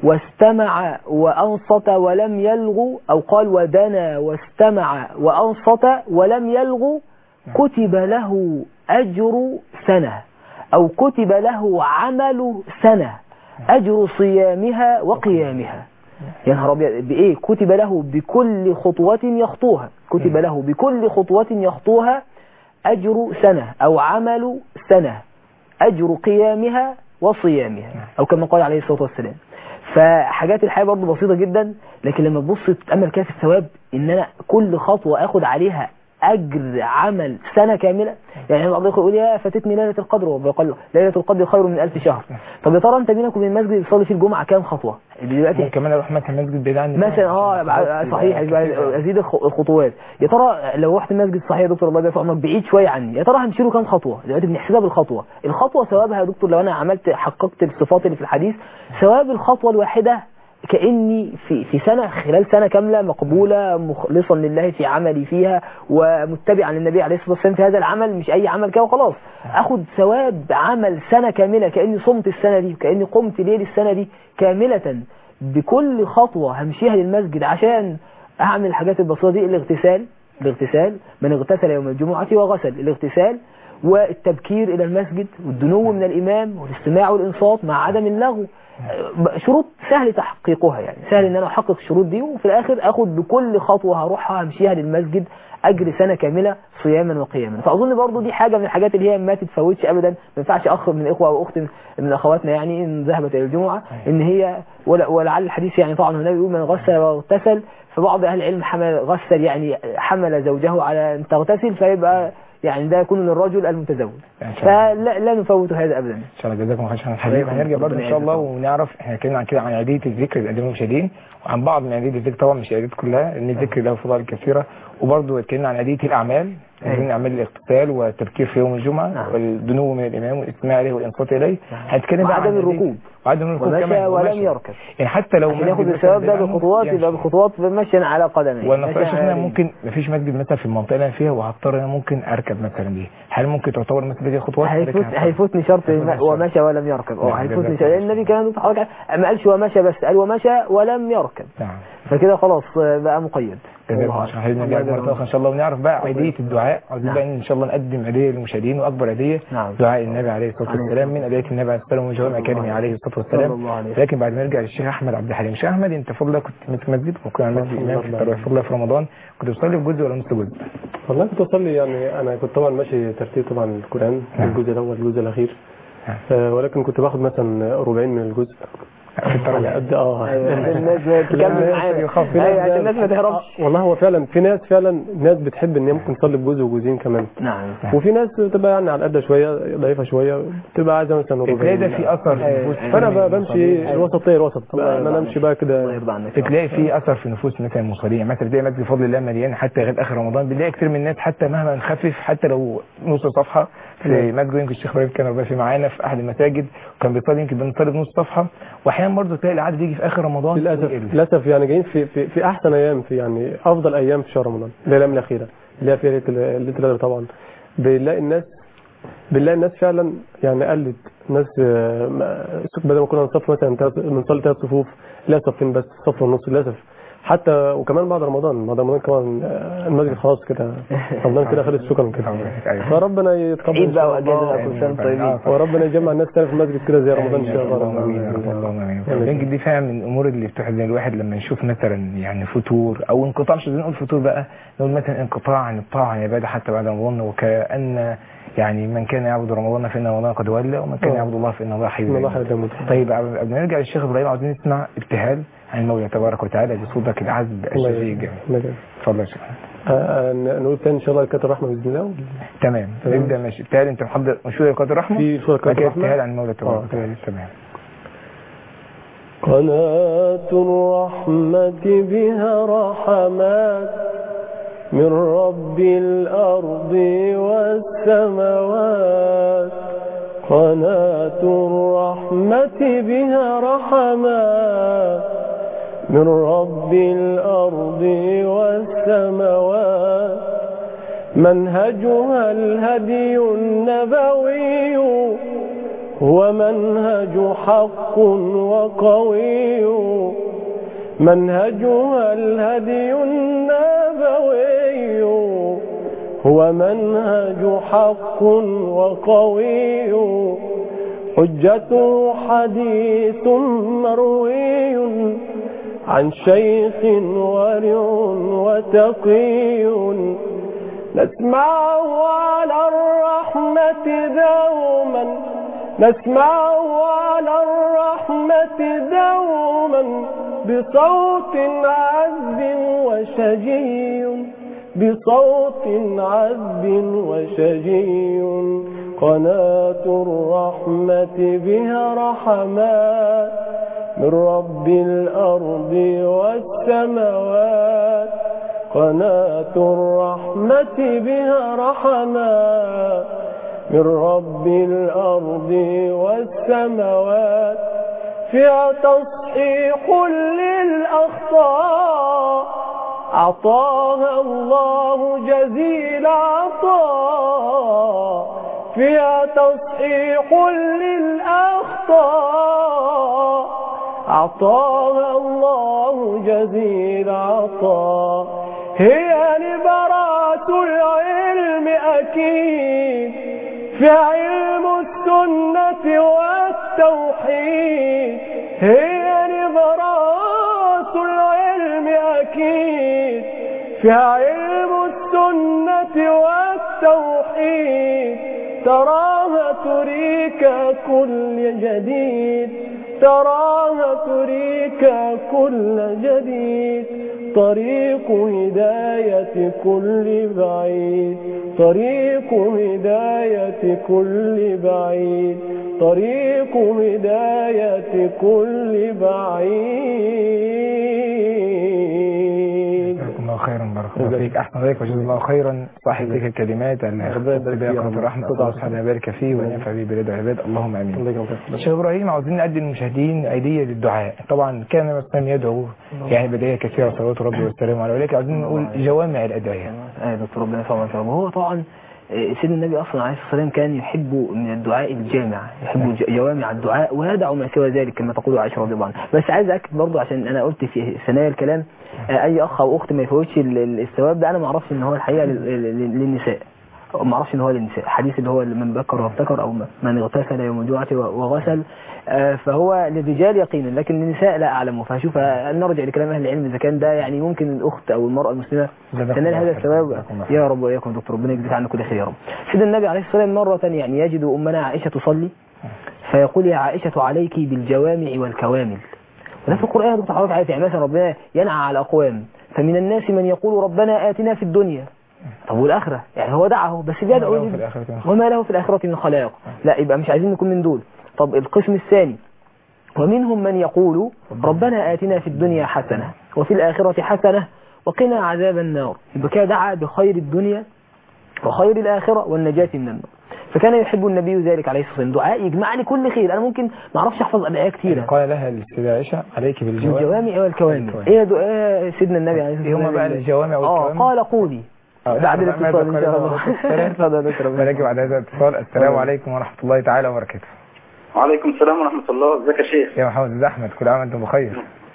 واستمع وأنصت ولم يلغو أو قال ودنا واستمع وأنصت ولم يلغو كتب له أجر سنة أو كتب له عمل سنة أجر صيامها وقيامها يا نهار أبيض بإيه كتب له بكل خطوة يخطوها كتب له بكل خطوة يخطوها أجر سنة أو عمل سنة أجر قيامها وصيامها أو كما قال عليه الصلاة والسلام فحاجات الحياة برضه بسيطة جدا لكن لما تبص تتأمل كده في الثواب إن أنا كل خطوة أخد عليها أجر عمل سنة كاملة يعني بعض الإخوة يقول يا فاتتني ليلة القدر وبيقول له ليلة القدر خير من ألف شهر طب يا ترى أنت بينك وبين المسجد بتصلي فيه الجمعة كام خطوة؟ دلوقتي ممكن كمان اروح مثلا مسجد بعيد عني مثلا اه صحيح يبقى ازيد الخ- الخطوات يا ترى لو رحت مسجد صحيح يا دكتور الله يبارك في عمرك بعيد شويه عني يا ترى همشي له كام خطوه دلوقتي بنحسبها بالخطوه الخطوه ثوابها يا دكتور لو انا عملت حققت الصفات اللي في الحديث ثواب الخطوه الواحده كاني في في سنه خلال سنه كامله مقبوله مخلصا لله في عملي فيها ومتبعا للنبي عليه الصلاه والسلام في هذا العمل مش اي عمل كده وخلاص اخد ثواب عمل سنه كامله كاني صمت السنه دي وكاني قمت ليل السنه دي كامله بكل خطوة همشيها للمسجد عشان اعمل الحاجات البسيطه دي الاغتسال الاغتسال من اغتسل يوم الجمعه وغسل الاغتسال والتبكير الى المسجد والدنو من الامام والاستماع والانصات مع عدم اللغو آه، شروط سهل تحقيقها يعني سهل ان انا احقق الشروط دي وفي الاخر اخد بكل خطوه هروحها همشيها للمسجد اجر سنه كامله صياما وقياما فاظن برضو دي حاجه من الحاجات اللي هي ما تتفوتش ابدا ما ينفعش اخ من اخوه او اخت من اخواتنا يعني ان ذهبت الى الجمعه ان هي ولا- ولعل الحديث يعني طبعا النبي يقول من غسل واغتسل فبعض اهل العلم حمل غسل يعني حمل زوجه على ان تغتسل فيبقى يعني ده يكون للرجل المتزوج إن شاء الله. فلا لا نفوت هذا ابدا ان شاء الله جزاكم الله خير الحبيب هنرجع برضه ان شاء الله ونعرف احنا اتكلمنا عن كده عن عاديه الذكر للادب المشاهدين وعن بعض من عاديه الذكر طبعا مش عادات كلها لان الذكر له فضائل كثيره وبرضه اتكلمنا عن عاديه الاعمال من اعمال الاغتسال والتبكير في يوم الجمعه نعم. والدنو من الامام والاستماع اليه والانصات اليه هنتكلم بقى عن وعدم عادية- الركوب وعدم الركوب ومشى كمان ولم ومشى. يركب يعني حتى لو عشان مسجد ياخد مثلا الثواب ده بعيد عنه، بخطوات يمشي. يبقى بخطوات مشيا على قدمين وانا مشيا نفترض ان على انا ممكن مفيش مسجد مثلا في المنطقه اللي انا فيها وهضطر ان انا ممكن اركب مثلا دي هل ممكن تعتبر مثلا دي خطوات هيفوت لكن هضطر- هيفوتني شرط هيفوتني الم- الشرط. ومشى ولم يركب اه نعم، هيفوتني جزاك شرط الله لان النبي كان يقول حضرتك ما قالش ومشى بس قال ومشى ولم يركب نعم فكده خلاص آه، بقى مقيد جزاك الله الله خير حبيبنا الله نرجع مرة يجزاك أخرى إن شاء الله ونعرف بقى عيدية الدعاء عاوزين نعم. بقى إن شاء الله نقدم هدية للمشاهدين وأكبر هدية نعم. دعاء النبي عليه الصلاة عليه والسلام من الصلاة أدعية النبي عليه الصلاة والسلام وجواب أكاديمي عليه الصلاة صلى والسلام الله عليه وسلم. لكن بعد ما نرجع للشيخ أحمد عبد الحليم شيخ أحمد أنت فضلك كنت ماسك مسجد وكنت على مسجد إمام في التراويح فضلك في رمضان كنت بتصلي في جزء ولا نص جزء؟ والله كنت اصلي يعني انا كنت طبعا ماشي ترتيب طبعا القران نعم. الجزء الاول الجزء الاخير نعم. آه، ولكن كنت باخد مثلا ربعين من الجزء في على التراويح قد اه أيوة، عشان الناس تكمل معانا يخاف. في ناس أيوة، عشان الناس ما تهربش آه، والله هو فعلا في ناس فعلا ناس بتحب ان هي ممكن تصلي بجزء وجزئين كمان نعم وفي ناس بتبقى يعني على قد شويه ضعيفه شويه بتبقى عايزه مثلا تلاقي ده ربعين في أثر في أيوة. نفوس فانا بقى بمشي الوسطيه الوسط الله بقى يرضى انا عنك. امشي بقى الله كده يرضى عنك بتلاقي في اثر في نفوس مثلا المصلين يعني مثلا بتلاقي مسجد بفضل الله مليان حتى لغايه اخر رمضان بنلاقي كتير من الناس حتى مهما نخفف حتى لو نص صفحه في مسجد يمكن الشيخ ابراهيم كان ربنا في معانا في احد المساجد وكان بيصلي يمكن بنصلي بنص صفحه واحيانا برضه تلاقي العدد يجي في اخر رمضان للاسف ويقل. للاسف يعني جايين في في, في احسن ايام في يعني افضل ايام في شهر رمضان الايام الاخيره اللي هي في ليله ال- ليله القدر طبعا بنلاقي الناس بنلاقي الناس فعلا يعني قلت الناس آه، ما- بدل ما كنا نصف مثلا تلات- بنصلي ثلاث صفوف لا صفين بس صف ونص للاسف حتى وكمان بعد رمضان بعد رمضان كمان آه، المسجد خلاص كده رمضان كده خلص شكرا كده أيوة. فربنا يتقبل عيد إن بقى شاء واجازه الله. بقى كل سنه وانتم طيبين وربنا يجمع الناس تاني في المسجد كده زي رمضان ان شاء الله اللهم امين اللهم امين يمكن دي فعلا من الامور اللي بتحزن الواحد لما يشوف مثلا يعني فتور او انقطاع مش عايزين نقول فتور بقى نقول مثلا انقطاع عن الطاعه عن العباده حتى بعد رمضان وكان يعني من كان يعبد رمضان فان رمضان قد ولى ومن كان آه. يعبد الله فان الله حي إن الله لا يموت. حي لا يموت. طيب قبل ما نرجع للشيخ ابراهيم عاوزين نسمع ابتهال عن المولى تبارك وتعالى بصوتك العذب الله الشفيق يجزاك. الجميل الله يجزاك. اتفضل يا شيخ آه، آه، نقول تاني ان شاء الله كتاب الرحمه باذن الله تمام تمام. نبدا ماشي ابتهال انت محضر مشهور لقاء الرحمه في سورة بعد كده الرحمة. ابتهال عن المولى تبارك آه. وتعالى تمام قناة الرحمة بها رحمات من رب الأرض والسماوات قناة الرحمة بها رحمات من رب الأرض والسماوات منهجها الهدي النبوي هو منهج حق وقوي منهجها الهدي النبوي هو منهج حق وقوي حجته حديث مروي عن شيخ ورع وتقي نسمعه على الرحمة دوما نسمعه على الرحمة دوما بصوت عذب وشجي بصوت عذب وشجي قناة الرحمة بها رحمات من رب الأرض والسماوات قناة الرحمة بها رحمات من رب الأرض والسماوات فيها تصحيح للأخطاء أعطاها الله جزيل عطاء فيها تصحيح للأخطاء أعطاها الله جزيل عطاء هي لبراس العلم أكيد في علم السنة والتوحيد هي لبراس العلم أكيد في علم السنة والتوحيد تراها تريك كل جديد تراها تريك كل جديد طريق هداية كل بعيد طريق هداية كل بعيد طريق هداية كل بعيد جزاكم الله خيرا بارك الله فيك احسن عليك وجزا الله خيرا صاحب تلك الكلمات اللي ربنا يبارك بها فيك. قناه الرحمه الله سبحانه يبارك فيه وينفع به بلاد العباد اللهم امين الله يكرمك. شيخ ابراهيم عاوزين نقدم للمشاهدين ايديه للدعاء طبعا كان الاسلام يدعو يعني بدايه كثيره صلوات ربي والسلام عليه ولكن عاوزين نقول جوامع الادعيه ايه دكتور ربنا يسلمك ان شاء الله هو طبعا آه، سيدنا النبي اصلا عليه الصلاه والسلام كان يحب من الدعاء الجامع يحب ج- جوامع الدعاء ويدع ما سوى ذلك كما تقول عائشه رضي الله عنها بس عايز اكد برضه عشان انا قلت في ثنايا الكلام آه، اي اخ او اخت ما يفوتش ال- ال- الثواب ده انا ما اعرفش ان هو الحقيقه لل- لل- للنساء أو ما اعرفش ان هو للنساء حديث اللي هو من بكر وافتكر او من اغتسل يوم الجمعه وغسل آه، فهو للرجال يقينا لكن للنساء لا اعلمه فشوف آه، نرجع لكلام اهل العلم اذا كان ده يعني ممكن الاخت او المراه المسلمه جزاكم تنال الله هذا خير. الثواب جزاكم الله يا رب واياكم دكتور ربنا يجزيك عنا كل خير يا رب سيدنا النبي عليه الصلاه والسلام مره يعني يجد امنا عائشه تصلي فيقول يا عائشه عليك بالجوامع والكوامل وده في القران يا دكتور حضرتك عارف يعني مثلا ربنا ينعى على اقوام فمن الناس من يقول ربنا اتنا في الدنيا طب والاخره يعني هو دعه بس بيدعو وما له في يجد- الآخرة من وما له في الاخره من خلاق لا يبقى مش عايزين نكون من دول طب القسم الثاني ومنهم من يقول ربنا آتنا في الدنيا حسنة وفي الآخرة حسنة وقنا عذاب النار يبقى كده دعا بخير الدنيا وخير الآخرة والنجاة من النار فكان يحب النبي ذلك عليه الصلاة والسلام دعاء يجمع لي كل خير أنا ممكن ما أعرفش أحفظ أدعية كتيرة قال لها السيدة عائشة عليك بالجوامع الجوامع والكوامل والكوامل. إيه دعاء سيدنا النبي عليه الصلاة إيه والسلام هما بقى الجوامع آه والكوامل قال قولي آه، بعد لا، ما الاتصال إن شاء ذكر الله الله. اتفضل يا دكتور ربنا ولكن بعد هذا الاتصال السلام عليكم ورحمة الله تعالى وبركاته وعليكم السلام ورحمة الله ازيك يا شيخ يا محمد بن احمد كل عام وانتم بخير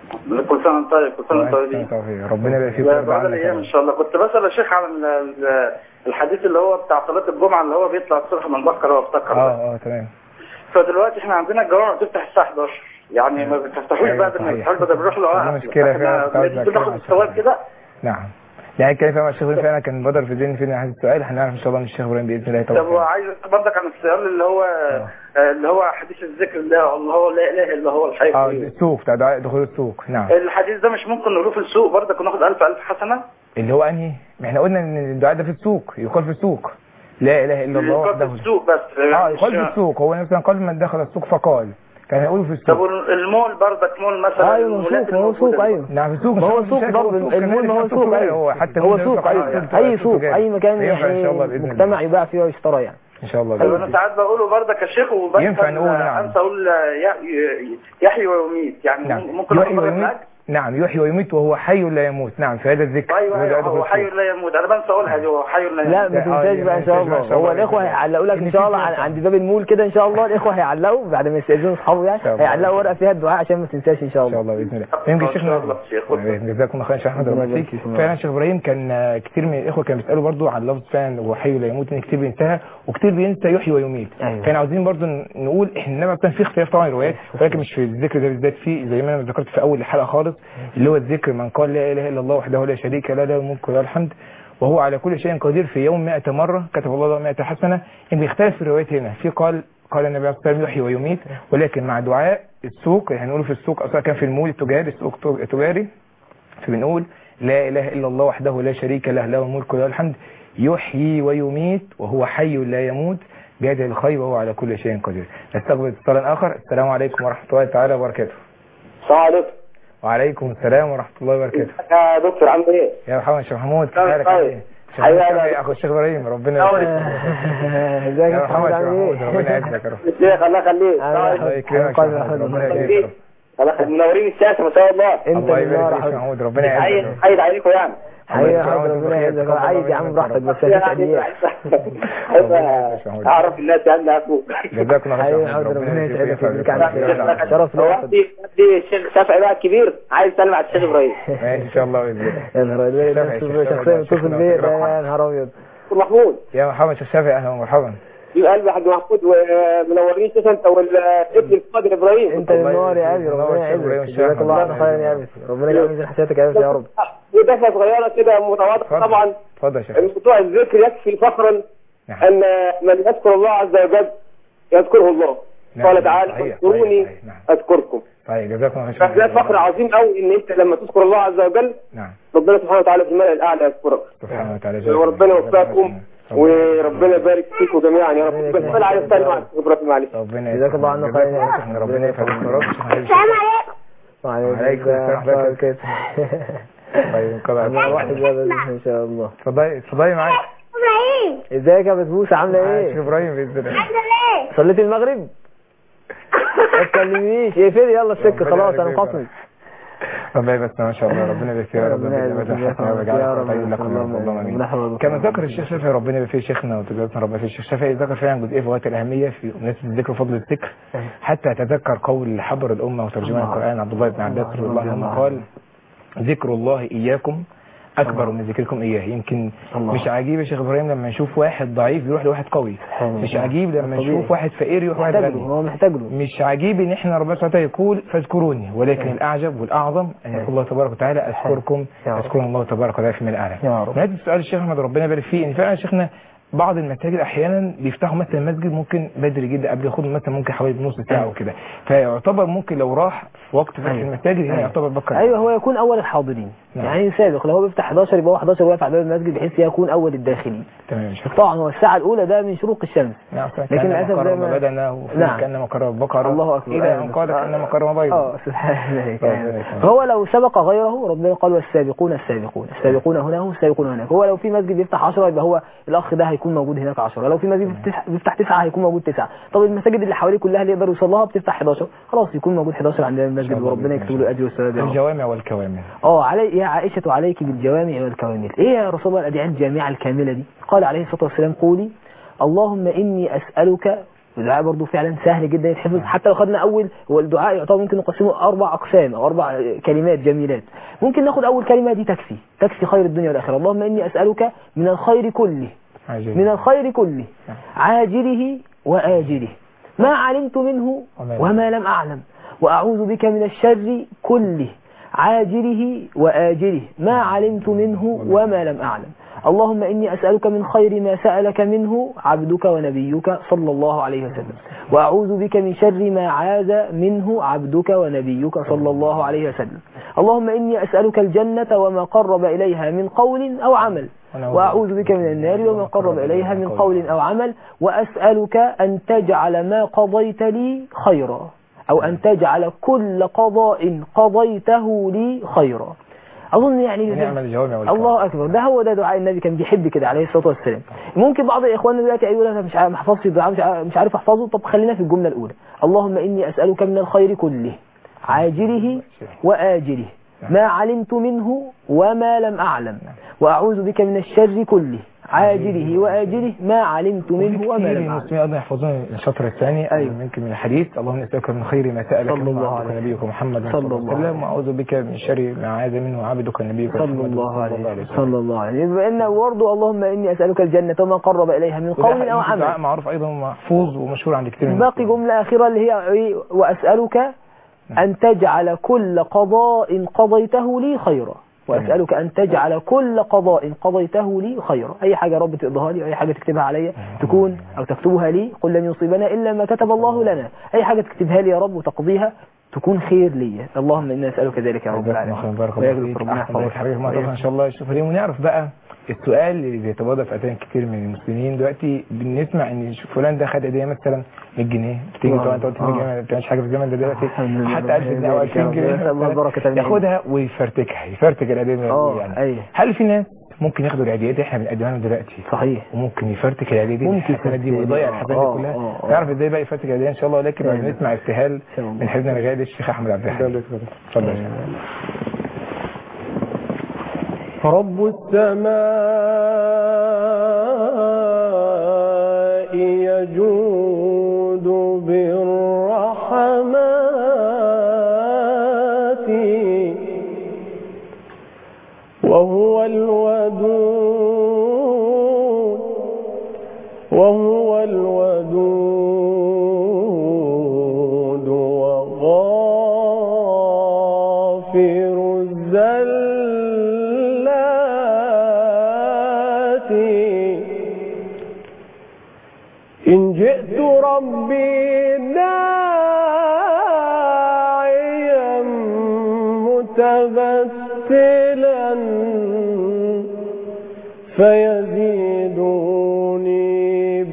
كل سنة وانت طيب كل سنة وانت وأنتم طيبين بخير. ربنا يبارك فيك ويرضى بعد عنك الايام يا ان شاء الله كنت بسأل يا شيخ عن ال- ال- الحديث اللي هو بتاع صلاة الجمعة اللي هو بيطلع الصبح من بكر وافتكر ده. اه اه تمام فدلوقتي احنا عندنا الجوامع بتفتح الساعة 11 يعني ما بتفتحوش أيوة، بعد صحيح. ما الحلبة ده بنروح له دي مشكلة فيها، بتقعد احنا بقى بناخد كده الثواب عشان- كده نعم يعني كيف مع الشيخ ابراهيم فعلا كان بدر في ذهني فينا هذا السؤال هنعرف ان شاء الله من الشيخ ابراهيم باذن الله طب توفيق وعايز برضك عن السؤال اللي هو اللي هو حديث الذكر ده اللي هو لا اله الا هو الحي اه القيوم. السوق بتاع دعاء دخول السوق نعم الحديث ده مش ممكن نقوله في السوق برضك وناخد ألف ألف حسنة اللي هو انهي ما احنا قلنا ان الدعاء ده في السوق يقال في السوق لا اله الا الله يقال وحده في السوق بس اه مش- يقال في السوق هو مثلا قال من دخل السوق فقال كان هيقولوا في طب السوق المول برضك مول مثلا ايوه ما هو المولات سوق ما هو الموجودة سوق دي. ايوه نعم في السوق ما هو مش سوق شايف برضه سوق المول كمان، ما هو سوق سوق تجاري، أيوة. هو حتى هو المول سوق يطلق عليه ايوه سوق اي تجاري. سوق اي مكان ينفع ان شاء الله باذن الله مجتمع يباع فيه ويشترى يعني ان شاء الله طب بإذن انا الله. ساعات بقوله برضك يا شيخ وبس ينفع نقول نعم. انسى اقول ي- يحيي ويميت يعني نعم ممكن يحيي اقول ويميت لك نعم يحيي ويميت وهو حي لا يموت نعم في هذا الذكر ايوه هو دعاء ايوه دخول هو حي السوق. لا يموت انا بنسى اقولها دي هو حي لا يموت لا ما آه، تنساش آه، بقى ان شاء ما تنساش الله بقى إن شاء هو الله. الاخوه هيعلقوا لك إن ان في شاء الله فرصة. عن- عند باب المول كده ان شاء الله الاخوه هيعلقوا بعد ما يستاذنوا اصحابه يعني شاء الله. هيعلقوا ورقه فيها الدعاء عشان ما تنساش ان شاء ان شاء الله الله باذن الله إن يمكن شاء شيخنا الله شيخ. جزاكم الله خير شيخ احمد ربنا يبارك فيك فعلا شيخ ابراهيم كان آه، كتير من الاخوه كانوا بيسالوا برضو عن لفظ فعلا هو حي لا يموت ان كتير بينساها وكتير بينسى يحيي ويميت أيوة. كان عاوزين برضو ن- نقول احنا انما كان في اختلاف طبعا روايات ولكن مش في الذكر ده بالذات في زي ما انا ذكرت في اول الحلقه خالص اللي هو الذكر من قال لا اله الا الله وحده لا شريك له له الملك وله الحمد وهو على كل شيء قدير في يوم 100 مرة كتب الله له 100 حسنة إن بيختلف في الروايات هنا في قال قال النبي عليه الصلاة والسلام يحيي ويميت ولكن مع دعاء السوق يعني هنقول في السوق أصلا كان في المول التجاري السوق التجاري فبنقول لا إله إلا الله وحده لا شريك له له الملك وله الحمد يحيي ويميت وهو حي لا يموت بيده الخير وهو على كل شيء قدير نستقبل اتصالا آخر السلام عليكم ورحمة الله تعالى وبركاته السلام عليكم وعليكم السلام ورحمة الله وبركاته يا دكتور عامل ايه؟ يا محمد شيخ محمود كيف طيب، حالك طيب. عامل ايه؟ شيخ حبيبي محمود، أنا- اخو الشيخ ابراهيم ربنا طيب. ازيك يا يا محمد محمد شيخ عامل محمود ايه؟ ربنا يعزك يا رب الشيخ الله يخليك أهلا. الله يكرمك يا قال محمد، محمد ربنا الله يهديك يهديك. يا رب منورين الشاشه ما شاء الله انت الله اللي يبارك منور فيك يا حضرتك. محمود ربنا عايز يعزك عايز عليكم يعني حقيقة يبارك حضرتك فيك. ربنا يعزك تقبل عايز يا عم منك براحتك ربنا. بس مفيش عديات عايز اعرف الناس يعني ده فوق جزاكم الله حقيقة خير حضرتك ربنا يجزيك يسعدك خير. ويجزيك عن خير. شرف هو لي عندي عندي الشيخ شافعي بقى الكبير عايز يسلم على الشيخ ابراهيم ماشي ان شاء الله باذن الله يا نهار أبيض، شافعي، نفس شافعي، شخصية بتصل شيخنا بيا وشيخنا. ده يا نهار أبيض دكتور محمود يا محمد شيخ شافعي اهلا ومرحبا حبيب قلبي يا حاج محمود ومنورين الشاشه انت والابن الفاضل ابراهيم انت اللي منور يا ابي الله ربنا يسلمك، يعزك إبراهيم جزاك الله عنا الشيخ. خيرا يا ابي ربنا يجعل ميزان حسناتك يا ابي يا رب ودفعه صغيره كده متواضعه اتفضل. طبعا اتفضل يا شيخ موضوع الذكر يكفي فخرا نعم. ان من يذكر الله عز وجل يذكره الله نعم، قال تعالى صحيح، اذكروني صحيح، صحيح، نعم. اذكركم طيب جزاكم الله خير فده فخر عظيم قوي ان انت لما تذكر الله عز وجل نعم ربنا سبحانه وتعالى في الملأ الاعلى يذكرك سبحانه وتعالى وربنا يوفقكم وربنا يبارك فيكم جميعا يا رب بس انا عايز اسال معك ابراهيم معلش ربنا جزاك الله عنه خير يا خير ربنا يفرجك يا رب وعليكم وعليكم السلام ورحمة الله كده طيب انقضى انا واحد بقى بإذن ان شاء الله اتفضلي اتفضلي معاك ازيك يا بسبوسه عامله معاك شيخ ايه ابراهيم باذن الله صليت المغرب ما تكلمنيش اقفلي يلا السكه ربنا خلاص انا يبارك مخصص ربنا يبارك ما شاء الله ربنا يبارك فيك يا رب ربنا بالنعمة يبارك الحسنة فيك ويجعلك يا رب. خير لكم يا رب اللهم امين ربنا يحفظك. كما ذكر الشيخ شافعي ربنا يبارك فيه شيخنا وتجاوزنا ربنا فيه الشيخ شافعي ذكر فعلا جزئيه في غايه الاهميه في مناسبه الذكر وفضل الذكر حتى اتذكر قول حبر الامه وترجمان القران عبد الله بن عباس رضي الله عنه قال ذكر الله اياكم اكبر من ذكركم اياه يمكن الله. مش عجيب يا شيخ ابراهيم لما نشوف واحد ضعيف يروح لواحد قوي سبحان مش الله. عجيب لما طبيعي. نشوف واحد فقير يروح واحد محتاج له غني هو محتاج له مش عجيب ان احنا ربنا سبحانه وتعالى يقول فاذكروني ولكن الاعجب والاعظم ان يقول الله تبارك وتعالى اذكركم يا رب. اذكرون الله تبارك وتعالى في من الاعلى يا رب. نهايه السؤال الشيخ احمد ربنا يبارك فيه ان فعلا شيخنا بعض المساجد احيانا بيفتحوا مثلا مسجد ممكن بدري جدا قبل ياخد مثلا ممكن حوالي نص ساعه وكده فيعتبر ممكن لو راح في وقت فتح أيوة. المساجد هنا أيوة. يعتبر بكر ايوه هو يكون اول الحاضرين نعم. يعني سابق لو هو بيفتح 11 يبقى هو 11 واقف على باب المسجد بحيث يكون اول الداخلين تمام يا شيخ طبعا هو الساعه الاولى ده من شروق الشمس نعم لكن لكن للأسف قرب زي ما- بدنه نعم. كانما قرب بقره الله أكبر. الى أيوة. ان قال كانما قرب بيضا اه سبحان الله ربنا يعني. يكرمك. فهو لو سبق غيره ربنا قال والسابقون السابقون السابقون هنا هم السابقون هناك هو لو في مسجد بيفتح 10 يبقى هو الاخ ده هيكون موجود هناك 10 لو في مسجد بيفتح- بيفتح 9 هيكون موجود 9 طب المساجد اللي حواليه كلها اللي يقدر يوصل لها بتفتح 11 خلاص يكون موجود 11 عندنا المسجد الله وربنا بإذن يكتب له الاجر والثواب يا رب. الجوامع والكوامل اه علي يا عائشة عليك بالجوامع والكوامل ايه يا رسول الله الادعية الجامعة الكاملة دي قال عليه الصلاة والسلام قولي اللهم اني اسألك الدعاء برضه فعلا سهل جدا يتحفظ حتى لو خدنا اول هو الدعاء يعتبر ممكن نقسمه اربع اقسام او اربع كلمات جميلات ممكن ناخد اول كلمة دي تكفي تكفي خير الدنيا والاخرة اللهم اني اسألك من الخير كله عجيب. من الخير كله عاجله وآجله ما علمت منه وما لم. وما لم أعلم وأعوذ بك من الشر كله عاجله وآجله ما علمت منه وما لم أعلم اللهم إني أسألك من خير ما سألك منه عبدك ونبيك صلى الله عليه وسلم وأعوذ بك من شر ما عاذ منه عبدك ونبيك صلى الله عليه وسلم اللهم إني أسألك الجنة وما قرب إليها من قول أو عمل وأعوذ بك من النار وما قرب إليها من قول أو عمل وأسألك أن تجعل ما قضيت لي خيرا أو أن تجعل كل قضاء قضيته لي خيرا أظن يعني نعم الجوامع والكوامل الله أكبر ده هو ده دعاء النبي كان بيحب كده عليه الصلاة والسلام ممكن بعض إخواننا دلوقتي يقول أنا مش عارف- ما حفظش الدعاء مش عارف- مش عارف أحفظه طب خلينا في الجملة الأولى اللهم إني أسألك من الخير كله عاجله وآجله ما علمت منه وما لم أعلم وأعوذ بك من الشر كله عاجله وآجله ما علمت منه وما كثير لم من أعلم المسلمين ايضا يحفظون الشطر الثاني أيوة. يمكن من الحديث اللهم نسالك من خير ما سالك صلى منه الله عبدك عليه نبيك محمد صلى صلى الله الله عليه عليه وسلم واعوذ بك من شر ما عاد منه عبدك نبيك صلى محمد الله عليه وسلم وسلم صلى الله عليه وسلم بأن برضه اللهم إني أسألك الجنة وما قرب إليها من وده قول حقيقي أو دعاء عمل معروف ايضا محفوظ ومشهور عند كثير من باقي المسلمين. جملة أخيرة اللي هي إيه؟ وأسألك أن تجعل كل قضاء قضيته لي خيرا وأسألك أن تجعل كل قضاء قضيته لي خيرا أي حاجة يا رب تقضيها لي أي حاجة تكتبها عليا تكون أو تكتبها لي قل لن يصيبنا إلا ما كتب الله لنا أي حاجة تكتبها لي يا رب وتقضيها تكون خير لي اللهم إنا نسألك ذلك يا رب جزاكم الله خير العالمين بارك الله ويجزيك فيك ربنا احسن يحفظك حبيبي ما ان شاء الله يشوف اليوم ونعرف بقى السؤال اللي بيتبادر في اذهان كتير من المسلمين دلوقتي بنسمع ان فلان ده خد هديه مثلا 100 جنيه بتيجي آه. طبعا انت قلت 100 جنيه ما بتعملش حاجه في الزمن ده دلوقتي الحمد لله. حتى 1000 جنيه او 2000 جنيه نسأل الله مثلاً البركة من ياخدها ويفرتكها يفرتك الهديه آه، يعني أيوه. هل في ناس ممكن ياخدوا العيديات احنا بنقدمها له دلوقتي صحيح وممكن يفرتك العيديات دي ممكن الحسنات دي يفرتك ويضيع العيدية. الحسنات آه، دي كلها آه، آه. نعرف ازاي بقى يفرتك العيدية ان شاء الله ولكن بعد ما آمين. نسمع ابتهال شاء الله. من حبيبنا الغالي الشيخ احمد عبد الحليم اتفضل يا شيخ. رب السماء يجود بالرحمات وهو الودود وهو الودود وغافر الزلات إن جئت ربي داعيا متبتلا فيزيدوني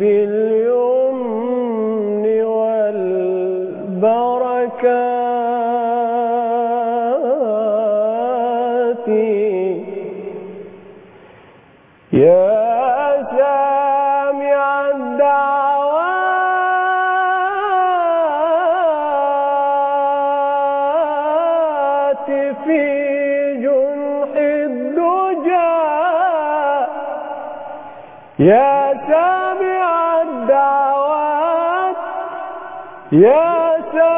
باليمن والبركات يا سامع الدعوات في جنح الدجى يا سامع الدعوات يا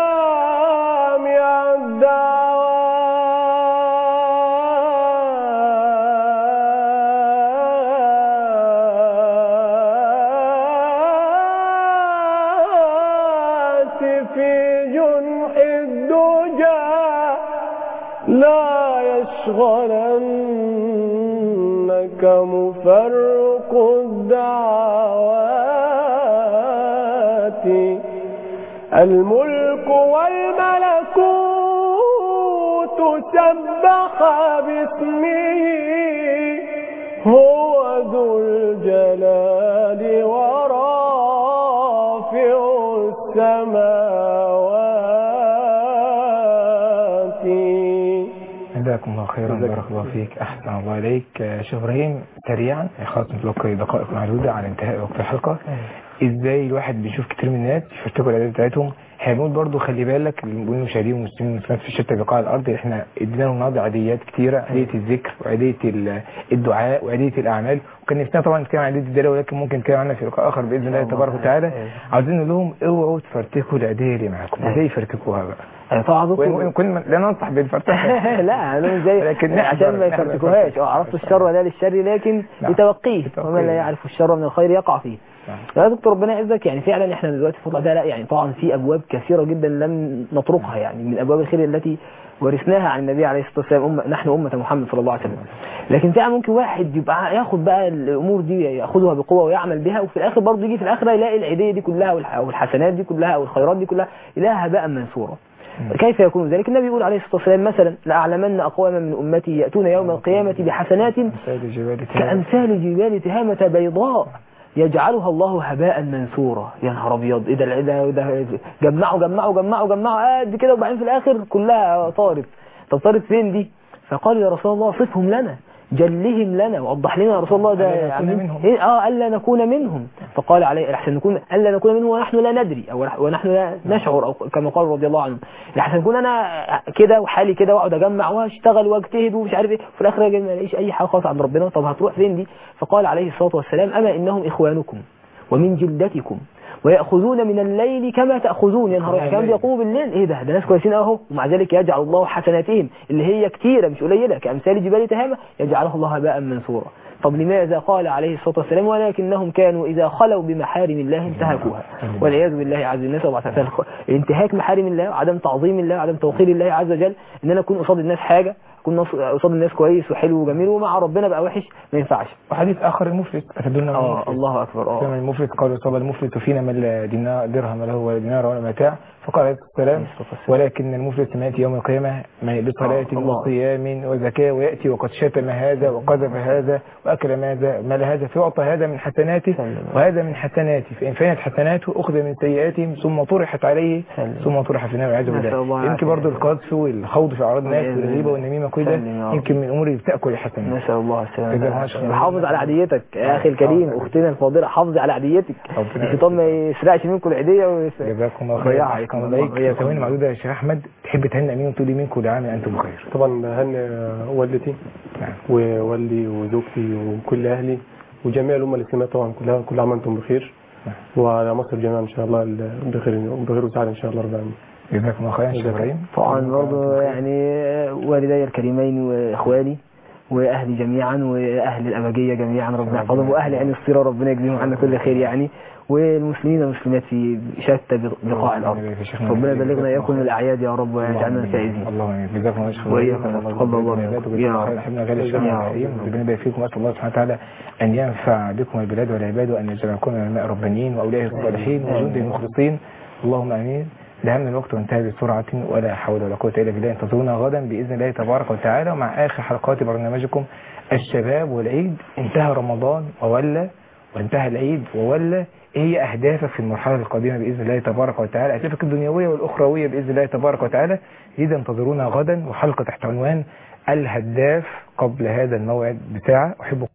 سامع الدعوات في جنح الدجى لا يشغلنك مفرق الدعوات الملك والملكوت سبح باسمه هو ذو الجلال ورافع السماوات جزاكم الله خيرا بارك الله فيك احسن الله اليك آه، شيخ ابراهيم سريعا خلاص نتلقى دقائق معدوده على انتهاء وقت الحلقه ازاي الواحد بيشوف كتير من الناس يفتكروا العادات بتاعتهم احنا بنقول برضه خلي بالك المشاهدين والمسلمين والمسلمات في شتى بقاع الارض احنا ادينا لهم النهارده عاديات كتيره عاديه الذكر وعاديه ال- الدعاء وعاديه الاعمال وكان نفسنا طبعا نتكلم عن عاديه الدلاله ولكن ممكن نتكلم عنها في لقاء اخر باذن الله تبارك وتعالى عاوزين نقول لهم اوعوا تفرتكوا العاديه اللي معاكم ازاي يفرتكوها بقى آه، طبعا وإن دكتور وإن كنا لا ننصح بالفرتكه لا انا مش زي لكن عشان ما نحذر- نحذر يفرتكوهاش الفرتكة. اه عرفت الشر ولا للشر لكن نعم. لتوقيه لتوقيه. ومن لا يعرف الشر من الخير يقع فيه نعم. يا دكتور ربنا يعزك يعني فعلا احنا دلوقتي في الوضع ده لا يعني طبعا في ابواب كثيره جدا لم نطرقها يعني من ابواب الخير التي ورثناها عن النبي عليه الصلاه والسلام أمة نحن امه محمد صلى الله عليه وسلم لكن فعلا ممكن واحد يبقى ياخد بقى الامور دي ياخذها بقوه ويعمل بها وفي الاخر برضه يجي في الاخره يلاقي العيديه دي كلها والح- والحسنات دي كلها والخيرات دي كلها يلاقيها هباء منثورا كيف يكون ذلك النبي يقول عليه الصلاه والسلام مثلا لاعلمن اقواما من امتي ياتون يوم القيامه بحسنات أمثال الجبال تهاب. كأمثال جبال تهامة بيضاء يجعلها الله هباء منثورا يا نهار ابيض ايه ده ده ده جمعوا جمعوا جمعوا جمعوا قد كده وبعدين في الاخر كلها طارت طب طارت فين دي فقال يا رسول الله صفهم لنا جلهم لنا ووضح لنا يا رسول الله ده ألا نكون عاملين- منهم. إيه اه الا نكون منهم فقال عليه احسن نكون الا نكون منهم ونحن لا ندري او ونحن لا نشعر او كما قال رضي الله عنه احسن نكون انا كده وحالي كده واقعد اجمع واشتغل واجتهد ومش عارف ايه في الاخر أجي ما الاقيش اي حاجه خالص عند ربنا طب هتروح فين دي فقال عليه الصلاه والسلام اما انهم اخوانكم ومن جلدتكم ويأخذون من الليل كما تأخذون يا نهار أبيض، كانوا بيقوموا بالليل ايه ده ده ناس كويسين اهو ومع ذلك يجعل الله حسناتهم اللي هي كتيرة مش قليلة كأمثال جبال تهامة يجعلها الله هباء منثورا طب لماذا قال عليه الصلاة والسلام ولكنهم كانوا إذا خلوا بمحارم الله انتهكوها والعياذ بالله عز وجل وجل انتهاك محارم الله وعدم تعظيم الله وعدم توقير الله عز وجل ان انا اكون قصاد الناس حاجة اكون نص- قصاد الناس كويس وحلو وجميل ومع ربنا بقى وحش ما ينفعش وحديث اخر المفلس اتدلنا اه المفلس الله اكبر كما اه المفلس قال صاب المفلس فينا من لا دينار درهم له ولا دينار ولا متاع فقال عليه الصلاه والسلام ولكن المفلس ما ياتي يوم القيامه من بصلاه آه، الله. وصيام وزكاه وياتي وقد شتم هذا وقذف هذا واكل ماذا مال هذا فيعطى هذا من حسناته سلم. وهذا من حسناته فان فانت حسناته اخذ من سيئاتهم ثم طرحت عليه سلم. ثم طرح في النار والعياذ نسأل الله بالله يمكن العافية. برضه القذف والخوض في اعراض الناس والعياذ والغيبه بالله. والنميمه كل ده سلم يا رب. يمكن من الامور اللي بتاكل الحسنات نسأل الله جزاك الله السلامة خير. حافظ على عديتك يا أخي الكريم أختنا الفاضلة حافظي على عديتك ربنا الشيطان ما يسرقش منكم العيدية ويس- جزاكم الله خير ضيعها احسن الله. عليك وإياكم. ثواني معدوده يا شيخ احمد تحب تهنئ مين وتقول لي مين كل عام وانتم بخير طبعا هني والدتي نعم ووالدي وزوجتي وكل اهلي وجميع الامه الاسلاميه طبعا كلها كل عام وانتم بخير وعلى مصر جميعا ان شاء الله بخير بخير وسعاده ان شاء الله رب العالمين جزاكم الله خير يا شيخ ابراهيم طبعا برضه يعني والدي الكريمين واخواني واهلي جميعا واهل الابجيه جميعا ربنا يحفظهم واهل عين الصيره ربنا يجزيهم عنا كل خير يعني والمسلمين والمسلمات في شتى بقاع الارض ربنا يبلغنا اياكم من الاعياد يا رب ويجعلنا فائزين اللهم امين جزاكم الله خير وإياكم. تقبل الله منكم. يا رب. حبنا غالي الشيخ يا رب. الكريم ربنا يبارك فيكم اسال الله سبحانه وتعالى ان ينفع بكم البلاد والعباد وان يجعلكم من الماء الربانيين واولياء الصالحين وجند المخلصين اللهم امين دهمنا الوقت وانتهى بسرعة ولا حول ولا قوة إلا بالله انتظرونا غدا بإذن الله تبارك وتعالى ومع آخر حلقات برنامجكم الشباب والعيد انتهى رمضان وولى وانتهى العيد وولى ايه هي اهدافك في المرحله القادمه باذن الله تبارك وتعالى اهدافك الدنيويه والاخرويه باذن الله تبارك وتعالى اذا انتظرونا غدا وحلقه تحت عنوان الهداف قبل هذا الموعد بساعه احبكم